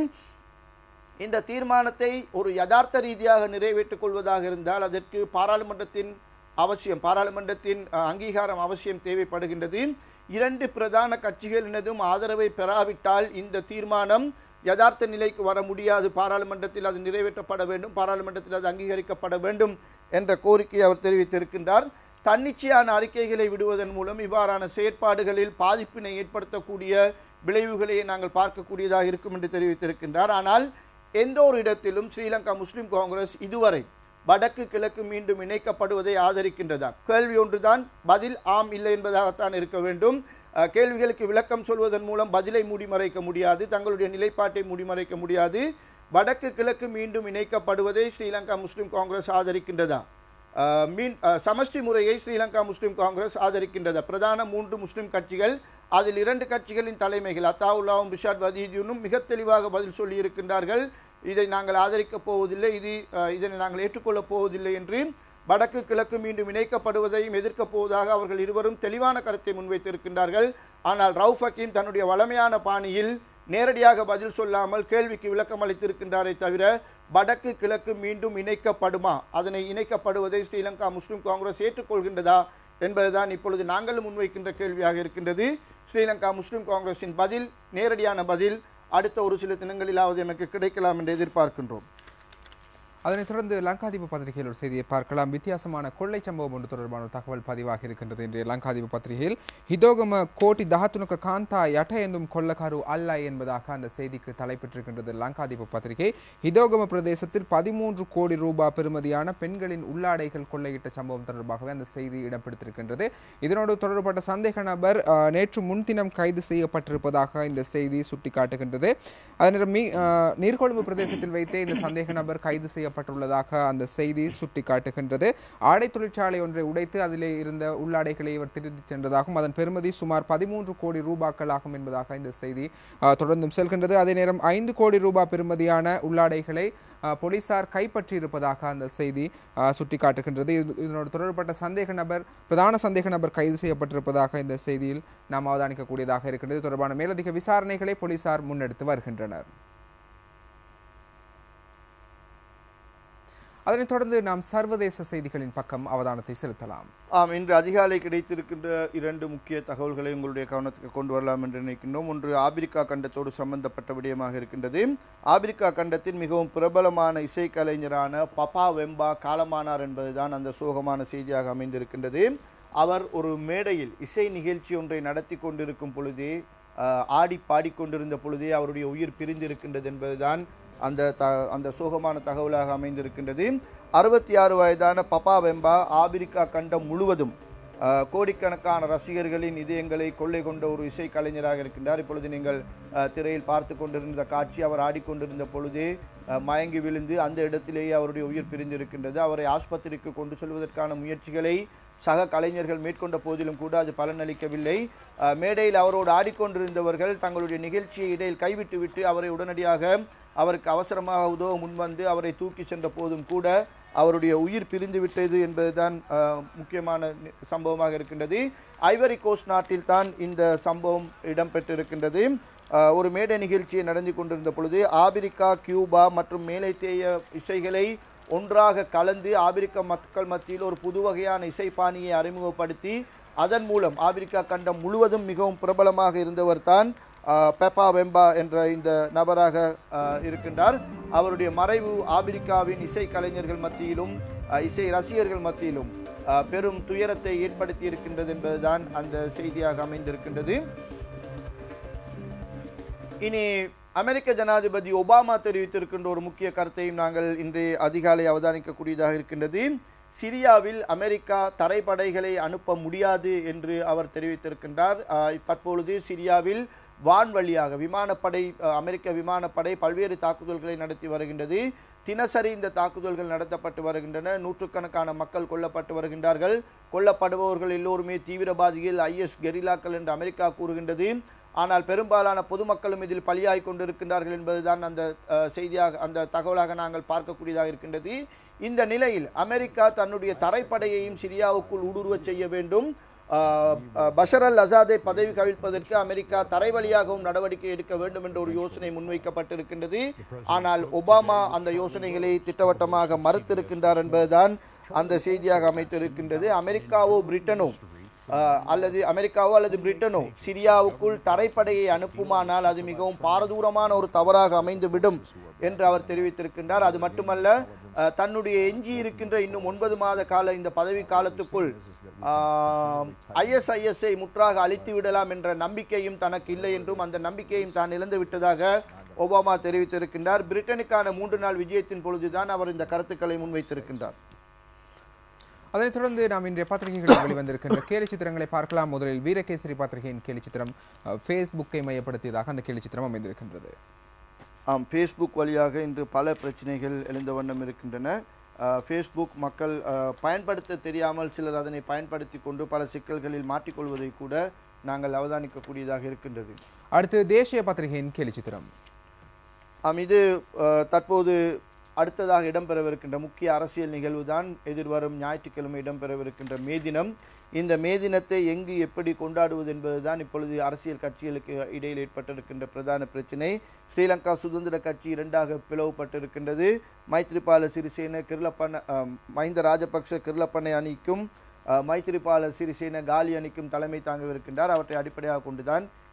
இந்த தீர்மானத்தை ஒரு யதார்த்த ரீதியாக நிறைவேற்றிக் கொள்வதாக இருந்தால் அதற்கு பாராளுமன்றத்தின் அவசியம் பாராளுமன்றத்தின் அஹ், அங்கீகாரம் அவசியம் தேவைப்படுகின்றது இரண்டு பிரதான கட்சிகளினதும் ஆதரவை பெறாவிட்டால் இந்த தீர்மானம் யதார்த்த நிலைக்கு வர முடியாது பாராளுமன்றத்தில் அது நிறைவேற்றப்பட வேண்டும் பாராளுமன்றத்தில் அது அங்கீகரிக்கப்பட வேண்டும் என்ற கோரிக்கையை அவர் தெரிவித்திருக்கின்றார் தன்னிச்சையான அறிக்கைகளை விடுவதன் மூலம் இவ்வாறான செயற்பாடுகளில் பாதிப்பினை ஏற்படுத்தக்கூடிய விளைவுகளை நாங்கள் பார்க்கக்கூடியதாக இருக்கும் என்று தெரிவித்திருக்கின்றார் ஆனால் எந்த ஒரு இடத்திலும் ஸ்ரீலங்கா முஸ்லிம் காங்கிரஸ் இதுவரை வடக்கு கிழக்கு மீண்டும் இணைக்கப்படுவதை ஆதரிக்கின்றதா கேள்வி ஒன்றுதான் பதில் ஆம் இல்லை என்பதாகத்தான் இருக்க வேண்டும் அஹ், கேள்விகளுக்கு விளக்கம் சொல்வதன் மூலம் பதிலை மூடிமறைக்க முடியாது தங்களுடைய நிலைப்பாட்டை மூடிமறைக்க முடியாது வடக்கு கிழக்கு மீண்டும் இணைக்கப்படுவதை ஸ்ரீலங்கா முஸ்லிம் காங்கிரஸ் ஆதரிக்கின்றதா அஹ், மீன் அஹ், சமஷ்டி முறையை ஸ்ரீலங்கா முஸ்லிம் காங்கிரஸ் ஆதரிக்கின்றது பிரதான மூன்று முஸ்லிம் கட்சிகள் அதில் இரண்டு கட்சிகளின் தலைமைகள் அத்தாவுல்லாவும் ரிஷாட் வதீஜுனும் மிக தெளிவாக பதில் சொல்லியிருக்கின்றார்கள் இதை நாங்கள் ஆதரிக்கப் போவதில்லை இது அஹ், இதனை நாங்கள் ஏற்றுக்கொள்ளப் போவதில்லை என்று வடக்கு கிழக்கு மீண்டும் இணைக்கப்படுவதையும் எதிர்க்கப் போவதாக அவர்கள் இருவரும் தெளிவான கருத்தை முன்வைத்திருக்கின்றார்கள் ஆனால் ரவுஃப் ஹக்கீம் தன்னுடைய வளமையான பாணியில் நேரடியாக பதில் சொல்லாமல் கேள்விக்கு விளக்கம் அளித்திருக்கின்றாரே தவிர வடக்கு கிழக்கு மீண்டும் இணைக்கப்படுமா அதனை இணைக்கப்படுவதை ஸ்ரீலங்கா முஸ்லிம் காங்கிரஸ் ஏற்றுக்கொள்கின்றதா என்பதுதான் இப்பொழுது நாங்கள் முன்வைக்கின்ற கேள்வியாக இருக்கின்றது ஸ்ரீலங்கா முஸ்லிம் காங்கிரஸின் பதில் நேரடியான பதில் அடுத்த ஒரு சில தினங்களிலாவது எமக்கு கிடைக்கலாம் என்று எதிர்பார்க்கின்றோம் அதனைத் தொடர்ந்து லங்காதீப பத்திரிகையில் ஒரு செய்தியை பார்க்கலாம் வித்தியாசமான கொள்ளை சம்பவம் ஒன்று தொடர்பான ஒரு தகவல் பதிவாக இருக்கின்றது இன்றைய லங்காதீப பத்திரிகையில் ஹிதோகம கோட்டி தஹத்துனுக்க காந்தா யட்ட என்னும் கொள்ளக்காரு அல்ல என்பதாக அந்த செய்திக்கு தலைப்பெற்றிருக்கின்றது லங்காதீப பத்திரிகை ஹிதோகம பிரதேசத்தில் பதிமூன்று கோடி ரூபாய் பெறுமதியான பெண்களின் உள்ளாடைகள் கொள்ளையிட்ட சம்பவம் தொடர்பாகவே அந்த செய்தி இடம்பெடுத்திருக்கின்றது இதனோடு தொடர்பட்ட சந்தேக நபர் அஹ், நேற்று முன்தினம் கைது செய்யப்பட்டிருப்பதாக இந்த செய்தி சுட்டிக்காட்டுகின்றது அதே நேரம் மீ அஹ், நீர்கொழும்பு பிரதேசத்தில் வைத்தே இந்த சந்தேக நபர் கைது செய்யப்பட்டுள்ளதாக அந்த செய்தி சுட்டிக்காட்டுகின்றது ஆடை தொழிற்சாலை ஒன்றை உடைத்து அதிலே இருந்த உள்ளாடைகளை இவர் திருடிச் சென்றதாகவும் அதன் பெறுமதி சுமார் பதிமூன்று கோடி ரூபாக்கள் ஆகும் என்பதாக இந்த செய்தி அஹ், தொடர்ந்தும் செல்கின்றது அதே நேரம் ஐந்து கோடி ரூபாய் பெறுமதியான உள்ளாடைகளை அஹ், போலீசார் கைப்பற்றியிருப்பதாக அந்த செய்தி அஹ், சுட்டிக்காட்டுகின்றது இது- இதனோடு தொடர்பட்ட சந்தேக நபர் பிரதான சந்தேக நபர் கைது செய்யப்பட்டிருப்பதாக இந்த செய்தியில் நாம் அவதானிக்கக்கூடியதாக இருக்கின்றது இது தொடர்பான மேலதிக விசாரணைகளை போலீசார் முன்னெடுத்து வருகின்றனர் அதனைத் தொடர்ந்து நாம் சர்வதேச செய்திகளின் பக்கம் அவதானத்தை செலுத்தலாம் ஆம் இன்று அதிகாலை கிடைத்திருக்கின்ற இரண்டு முக்கிய தகவல்களை உங்களுடைய கவனத்துக்கு கொண்டு வரலாம் என்று நினைக்கின்றோம் ஒன்று ஆப்பிரிக்கா கண்டத்தோடு சம்பந்தப்பட்ட விடயமாக இருக்கின்றது ஆப்பிரிக்கா கண்டத்தின் மிகவும் பிரபலமான இசைக்கலைஞரான பப்பா வெம்பா காலமானார் என்பதுதான் அந்த சோகமான செய்தியாக அமைந்திருக்கின்றது அவர் ஒரு மேடையில் இசை நிகழ்ச்சி ஒன்றை நடத்தி கொண்டிருக்கும் பொழுதே ஆஹ், ஆடி பாடிக்கொண்டிருந்த பொழுதே அவருடைய உயிர் பிரிந்திருக்கின்றது என்பதுதான் அந்த த அந்த சோகமான தகவலாக அமைந்திருக்கின்றது அறுபத்தி ஆறு வயதான பப்பா வெம்பா ஆப்பிரிக்கா கண்டம் முழுவதும் அஹ், கோடிக்கணக்கான ரசிகர்களின் இதயங்களை கொள்ளை கொண்ட ஒரு இசை கலைஞராக இருக்கின்றார் இப்பொழுது நீங்கள் அஹ், திரையில் பார்த்து கொண்டிருந்த காட்சி அவர் ஆடிக்கொண்டிருந்த பொழுதே அஹ், மயங்கி விழுந்து அந்த இடத்திலேயே அவருடைய உயிர் பிரிந்திருக்கின்றது அவரை ஆஸ்பத்திரிக்கு கொண்டு செல்வதற்கான முயற்சிகளை சக கலைஞர்கள் மேற்கொண்ட போதிலும் கூட அது பலனளிக்கவில்லை அஹ், மேடையில் அவரோடு ஆடிக்கொண்டிருந்தவர்கள் தங்களுடைய நிகழ்ச்சியை இடையில் கைவிட்டுவிட்டு அவரை உடனடியாக அவருக்கு அவசரமாக உதவ முன்வந்து அவரை தூக்கி சென்ற போதும் கூட அவருடைய உயிர் பிரிந்து விட்டது என்பதுதான் அஹ், முக்கியமான நி- சம்பவமாக இருக்கின்றது ஐவரி கோஸ்ட் நாட்டில் தான் இந்த சம்பவம் இடம்பெற்றிருக்கின்றது அஹ், ஒரு மேடை நிகழ்ச்சியை நடந்து கொண்டிருந்த பொழுது ஆப்பிரிக்கா கியூபா மற்றும் மேலைத்தேய இசைகளை ஒன்றாக கலந்து ஆப்பிரிக்க மக்கள் மத்தியில் ஒரு புது வகையான இசைப்பாணியை அறிமுகப்படுத்தி அதன் மூலம் ஆப்பிரிக்கா கண்டம் முழுவதும் மிகவும் பிரபலமாக இருந்தவர் தான் பெப்பா வெம்பா என்ற இந்த நபராக ஆஹ், இருக்கின்றார் அவருடைய மறைவு ஆப்பிரிக்காவின் இசை கலைஞர்கள் மத்தியிலும் ஆஹ், இசை ரசிகர்கள் மத்தியிலும் ஆஹ், பெரும் துயரத்தை ஏற்படுத்தி இருக்கின்றது என்பதுதான் அந்த செய்தியாக அமைந்திருக்கின்றது இனி அமெரிக்க ஜனாதிபதி ஒபாமா தெரிவித்திருக்கின்ற ஒரு முக்கிய கருத்தையும் நாங்கள் இன்று அதிகாலை அவதானிக்கக்கூடியதாக இருக்கின்றது சிரியாவில் அமெரிக்கா தரைப்படைகளை அனுப்ப முடியாது என்று அவர் தெரிவித்திருக்கின்றார் ஆஹ் தற்பொழுது சிரியாவில் வான் வழியாக விமானப்படை அஹ், அமெரிக்க விமானப்படை பல்வேறு தாக்குதல்களை நடத்தி வருகின்றது தினசரி இந்த தாக்குதல்கள் நடத்தப்பட்டு வருகின்றன நூற்றுக்கணக்கான மக்கள் கொல்லப்பட்டு வருகின்றார்கள் கொல்லப்படுபவர்கள் எல்லோருமே தீவிரவாதிகள் ஐஎஸ் கெரில்லாக்கள் என்று அமெரிக்கா கூறுகின்றது ஆனால் பெரும்பாலான பொதுமக்களும் இதில் பலியாகிக் கொண்டிருக்கின்றார்கள் என்பதுதான் அந்த அஹ், செய்தியாக அந்த தகவலாக நாங்கள் பார்க்கக்கூடியதாக இருக்கின்றது இந்த நிலையில் அமெரிக்கா தன்னுடைய தரைப்படையையும் சிரியாவுக்குள் ஊடுருவச் செய்ய வேண்டும் ஆஹ், ஆஹ், பஷர் அல் அசாதை பதவி கவிழ்ப்பதற்கு அமெரிக்கா தரை வழியாகவும் நடவடிக்கை எடுக்க வேண்டும் என்ற ஒரு யோசனை முன்வைக்கப்பட்டிருக்கின்றது ஆனால் ஒபாமா அந்த யோசனைகளை திட்டவட்டமாக மறுத்திருக்கின்றார் என்பதுதான் அந்த செய்தியாக அமைத்திருக்கின்றது அமெரிக்காவோ பிரிட்டனோ ஆஹ், அல்லது அமெரிக்காவோ அல்லது பிரிட்டனோ சிரியாவுக்குள் தரைப்படையை அனுப்புமானால் அது மிகவும் பாரதூரமான ஒரு தவறாக அமைந்துவிடும் என்று அவர் தெரிவித்திருக்கின்றார் அது மட்டுமல்ல ஆஹ், தன்னுடைய எஞ்சி இருக்கின்ற இன்னும் ஒன்பது மாத கால இந்த பதவி காலத்துக்குள் ஐஎஸ்ஐஎஸ்ஐ முற்றாக அழித்து விடலாம் என்ற நம்பிக்கையும் தனக்கு இல்லை என்றும் அந்த நம்பிக்கையும் தான் இழந்து விட்டதாக ஒபாமா தெரிவித்திருக்கின்றார் பிரிட்டனுக்கான மூன்று நாள் விஜயத்தின் பொழுதுதான் அவர் இந்த கருத்துக்களை முன்வைத்திருக்கின்றார் அதனைத் தொடர்ந்து நாம் இன்றைய பத்திரிகைகளில் வெளிவந்திருக்கின்ற கேலி சித்திரங்களை பார்க்கலாம் முதலில் வீரகேசரி பத்திரிகையின் கேலி சித்திரம் அஹ், ஃபேஸ்புக்கை மையப்படுத்தியதாக அந்த கேலி சித்திரம் அமைந்திருக்கின்றது ஆம் ஃபேஸ்புக் வழியாக இன்று பல பிரச்சனைகள் எழுந்த வண்ணம் இருக்கின்றன அஹ், ஃபேஸ்புக் மக்கள் அஹ், பயன்படுத்த தெரியாமல் சிலர் அதனை பயன்படுத்தி கொண்டு பல சிக்கல்களில் மாட்டிக்கொள்வதை கூட நாங்கள் அவதானிக்கக்கூடியதாக இருக்கின்றது அடுத்து தேசிய பத்திரிகையின் கேலி சித்திரம் ஆம் இது அஹ், தற்போது அடுத்ததாக இடம்பெறவிருக்கின்ற முக்கிய அரசியல் நிகழ்வுதான் எதிர்வரும் ஞாயிற்றுக்கிழமை இடம்பெறவிருக்கின்ற மே தினம் இந்த மே தினத்தை எங்கு எப்படி கொண்டாடுவது என்பதுதான் இப்பொழுது அரசியல் கட்சிகளுக்கு இடையில் ஏற்பட்டிருக்கின்ற பிரதான பிரச்சினை ஸ்ரீலங்கா சுதந்திர கட்சி இரண்டாக பிளவுபட்டிருக்கின்றது மைத்ரிபால சிறிசேன கிருளப்பன அஹ், மஹிந்த ராஜபக்ஷ கிருளப்பனை அணிக்கும் அஹ், மைத்ரிபால சிறிசேன காலி அணிக்கும் தலைமை தாங்கவிருக்கின்றார் அவற்றை அடிப்படையாக கொண்டுதான்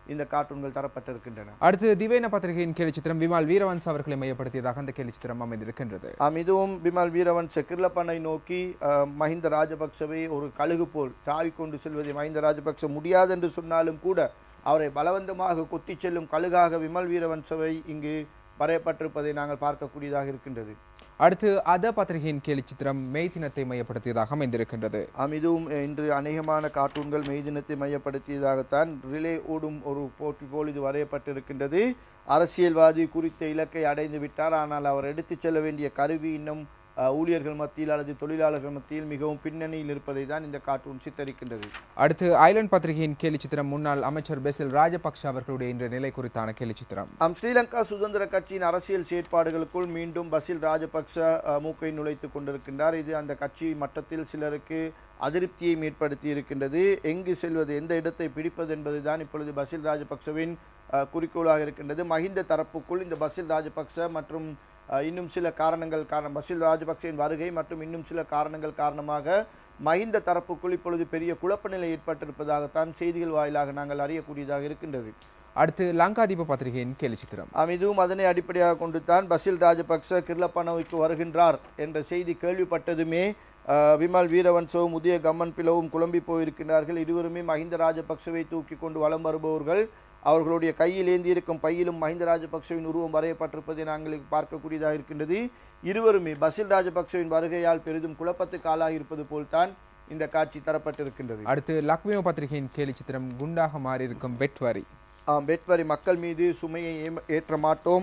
இந்த கார்ட்டூன்கள் தரப்பட்டிருக்கின்றன அடுத்து திவேன பத்திரிகையின் கேலி சித்திரம் விமால் வீரவன்ஸ் அவர்களை மையப்படுத்தியதாக அந்த கேலி சித்திரம் அமைந்திருக்கின்றது ஆம் இதுவும் பிமல் வீரவன்ச கிர்லப்பனை நோக்கி அஹ், மஹிந்த ராஜபக்சவை ஒரு கழுகு போல் தாவிக் கொண்டு செல்வதை மஹிந்த ராஜபக்ச முடியாது என்று சொன்னாலும் கூட அவரை பலவந்தமாக கொத்திச் செல்லும் கழுகாக விமல் வீரவன்சவை இங்கு வரையப்பட்டிருப்பதை நாங்கள் பார்க்கக்கூடியதாக இருக்கின்றது அடுத்து அத பத்திரிகையின் கேலி சித்திரம் மெய் தினத்தை மையப்படுத்தியதாக அமைந்திருக்கின்றது ஆம் இதுவும் அஹ், இன்று அநேகமான கார்ட்டூன்கள் மெய் தினத்தை மையப்படுத்தியதாகத்தான் ரிலே ஓடும் ஒரு போட்டி போல் இது வரையப்பட்டிருக்கின்றது அரசியல்வாதி குறித்த இலக்கை அடைந்து விட்டார் ஆனால் அவர் எடுத்துச் செல்ல வேண்டிய கருவி இன்னும் அஹ், ஊழியர்கள் மத்தியில் அல்லது தொழிலாளர்கள் மத்தியில் மிகவும் பின்னணியில் இருப்பதை தான் இந்த கார்ட்டூன் சித்தரிக்கின்றது அடுத்து ஐலண்ட் பத்திரிகையின் கேலி சித்திரம் முன்னாள் அமைச்சர் பெசில் ராஜபக்ஷ அவர்களுடைய இன்றைய நிலை குறித்தான கேலி சித்திரம் ஆம் ஸ்ரீலங்கா சுதந்திர கட்சியின் அரசியல் செயற்பாடுகளுக்குள் மீண்டும் பசில் ராஜபக்ச அஹ், மூக்கை நுழைத்துக் கொண்டிருக்கின்றார் இது அந்த கட்சி மட்டத்தில் சிலருக்கு அதிருப்தியை ஏற்படுத்தி இருக்கின்றது எங்கு செல்வது எந்த இடத்தை பிடிப்பது என்பதுதான் இப்பொழுது பசில் ராஜபக்சவின் அஹ், குறிக்கோளாக இருக்கின்றது மஹிந்த தரப்புக்குள் இந்த பசில் ராஜபக்ச மற்றும் அஹ், இன்னும் சில காரணங்கள் காரணம் பசில் ராஜபக்சவின் வருகை மற்றும் இன்னும் சில காரணங்கள் காரணமாக மஹிந்த தரப்புக்குள் இப்பொழுது பெரிய குழப்ப நிலை ஏற்பட்டிருப்பதாகத்தான் செய்திகள் வாயிலாக நாங்கள் அறியக்கூடியதாக இருக்கின்றது அடுத்து லங்காதீப பத்திரிகையின் கேலி சித்திரம் ஆம் இதுவும் அதனை அடிப்படையாக கொண்டு தான் பசில் ராஜபக்ச கிர்லப்பனவுக்கு வருகின்றார் என்ற செய்தி கேள்விப்பட்டதுமே அஹ், விமல் வீரவன்சவும் உதய கம்மன் பிளவும் குழம்பி போயிருக்கின்றார்கள் இருவருமே மஹிந்த ராஜபக்சவை தூக்கி கொண்டு வலம் வருபவர்கள் அவர்களுடைய கையில் ஏந்தியிருக்கும் பையிலும் மஹிந்த ராஜபக்சவின் உருவம் வரையப்பட்டிருப்பதை நாங்கள் பார்க்கக்கூடியதாக இருக்கின்றது இருவருமே பசில் ராஜபக்சவின் வருகையால் பெரிதும் குழப்பத்துக்கு ஆளாகி இருப்பது போல்தான் இந்த காட்சி தரப்பட்டிருக்கின்றது அடுத்து லக்மியோ பத்திரிகையின் கேலி சித்திரம் குண்டாக மாறியிருக்கும் வெட்வரி ஆம் வெட்வரி மக்கள் மீது சுமையை ஏம- ஏற்ற மாட்டோம்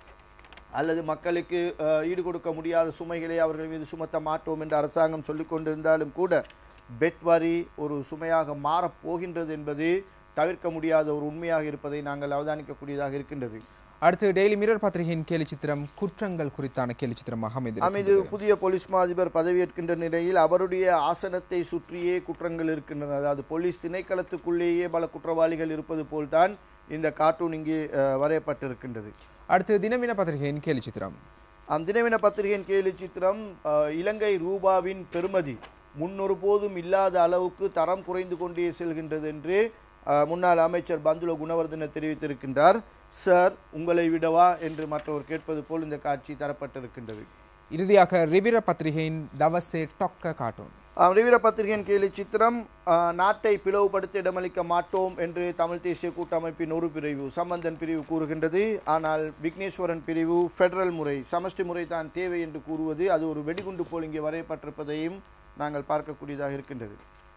அல்லது மக்களுக்கு அஹ், ஈடு கொடுக்க முடியாத சுமைகளை அவர்கள் மீது சுமத்த மாட்டோம் என்று அரசாங்கம் சொல்லிக் கொண்டிருந்தாலும் கூட பெட் வரி ஒரு சுமையாக மாறப் போகின்றது என்பது தவிர்க்க முடியாத ஒரு உண்மையாக இருப்பதை நாங்கள் அவதானிக்கக்கூடியதாக இருக்கின்றது அடுத்து டெய்லி மிரர் பத்திரிகையின் கேலி சித்திரம் குற்றங்கள் குறித்தான கேலி சித்திரமாக ஆம் இது அமைந்திருக்கிறது புதிய போலீஸ் மா அதிபர் பதவியேற்கின்ற நிலையில் அவருடைய ஆசனத்தை சுற்றியே குற்றங்கள் இருக்கின்றன அதாவது போலீஸ் திணைக்களத்துக்குள்ளேயே பல குற்றவாளிகள் இருப்பது போல்தான் இந்த கார்ட்டூன் இங்கே அஹ், வரையப்பட்டிருக்கின்றது அடுத்து தினமின பத்திரிகையின் கேலி சித்திரம் அம் தினவின பத்திரிகையின் கேலி சித்திரம் அஹ், இலங்கை ரூபாவின் பெறுமதி முன்னொரு போதும் இல்லாத அளவுக்கு தரம் குறைந்து கொண்டே செல்கின்றது என்று அஹ், முன்னாள் அமைச்சர் பந்துல குணவர்தன தெரிவித்திருக்கின்றார் சார் உங்களை விடவா என்று மற்றவர் கேட்பது போல் இந்த காட்சி தரப்பட்டிருக்கின்றது இறுதியாக ரிபிர பத்திரிகையின் தவசே டொக்க கார்ட்டூன் ஆம், ரிவிர பத்திரிகையின் கேலி சித்திரம் அஹ், நாட்டை பிளவுபடுத்த இடமளிக்க மாட்டோம் என்று தமிழ் தேசிய கூட்டமைப்பின் ஒரு பிரிவு சம்பந்தன் பிரிவு கூறுகின்றது ஆனால் விக்னேஸ்வரன் பிரிவு ஃபெடரல் முறை சமஷ்டி முறை தான் தேவை என்று கூறுவது அது ஒரு வெடிகுண்டு போல் இங்கே வரையப்பட்டிருப்பதையும் நாங்கள் பார்க்கக்கூடியதாக இருக்கின்றது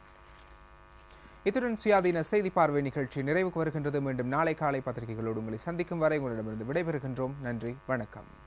இத்துடன் சுயாதீன செய்தி பார்வை நிகழ்ச்சி நிறைவுக்கு வருகின்றது மீண்டும் நாளை காலை பத்திரிகைகளோடு உங்களை சந்திக்கும் வரை உங்களிடமிருந்து விடைபெறுகின்றோம் நன்றி வணக்கம்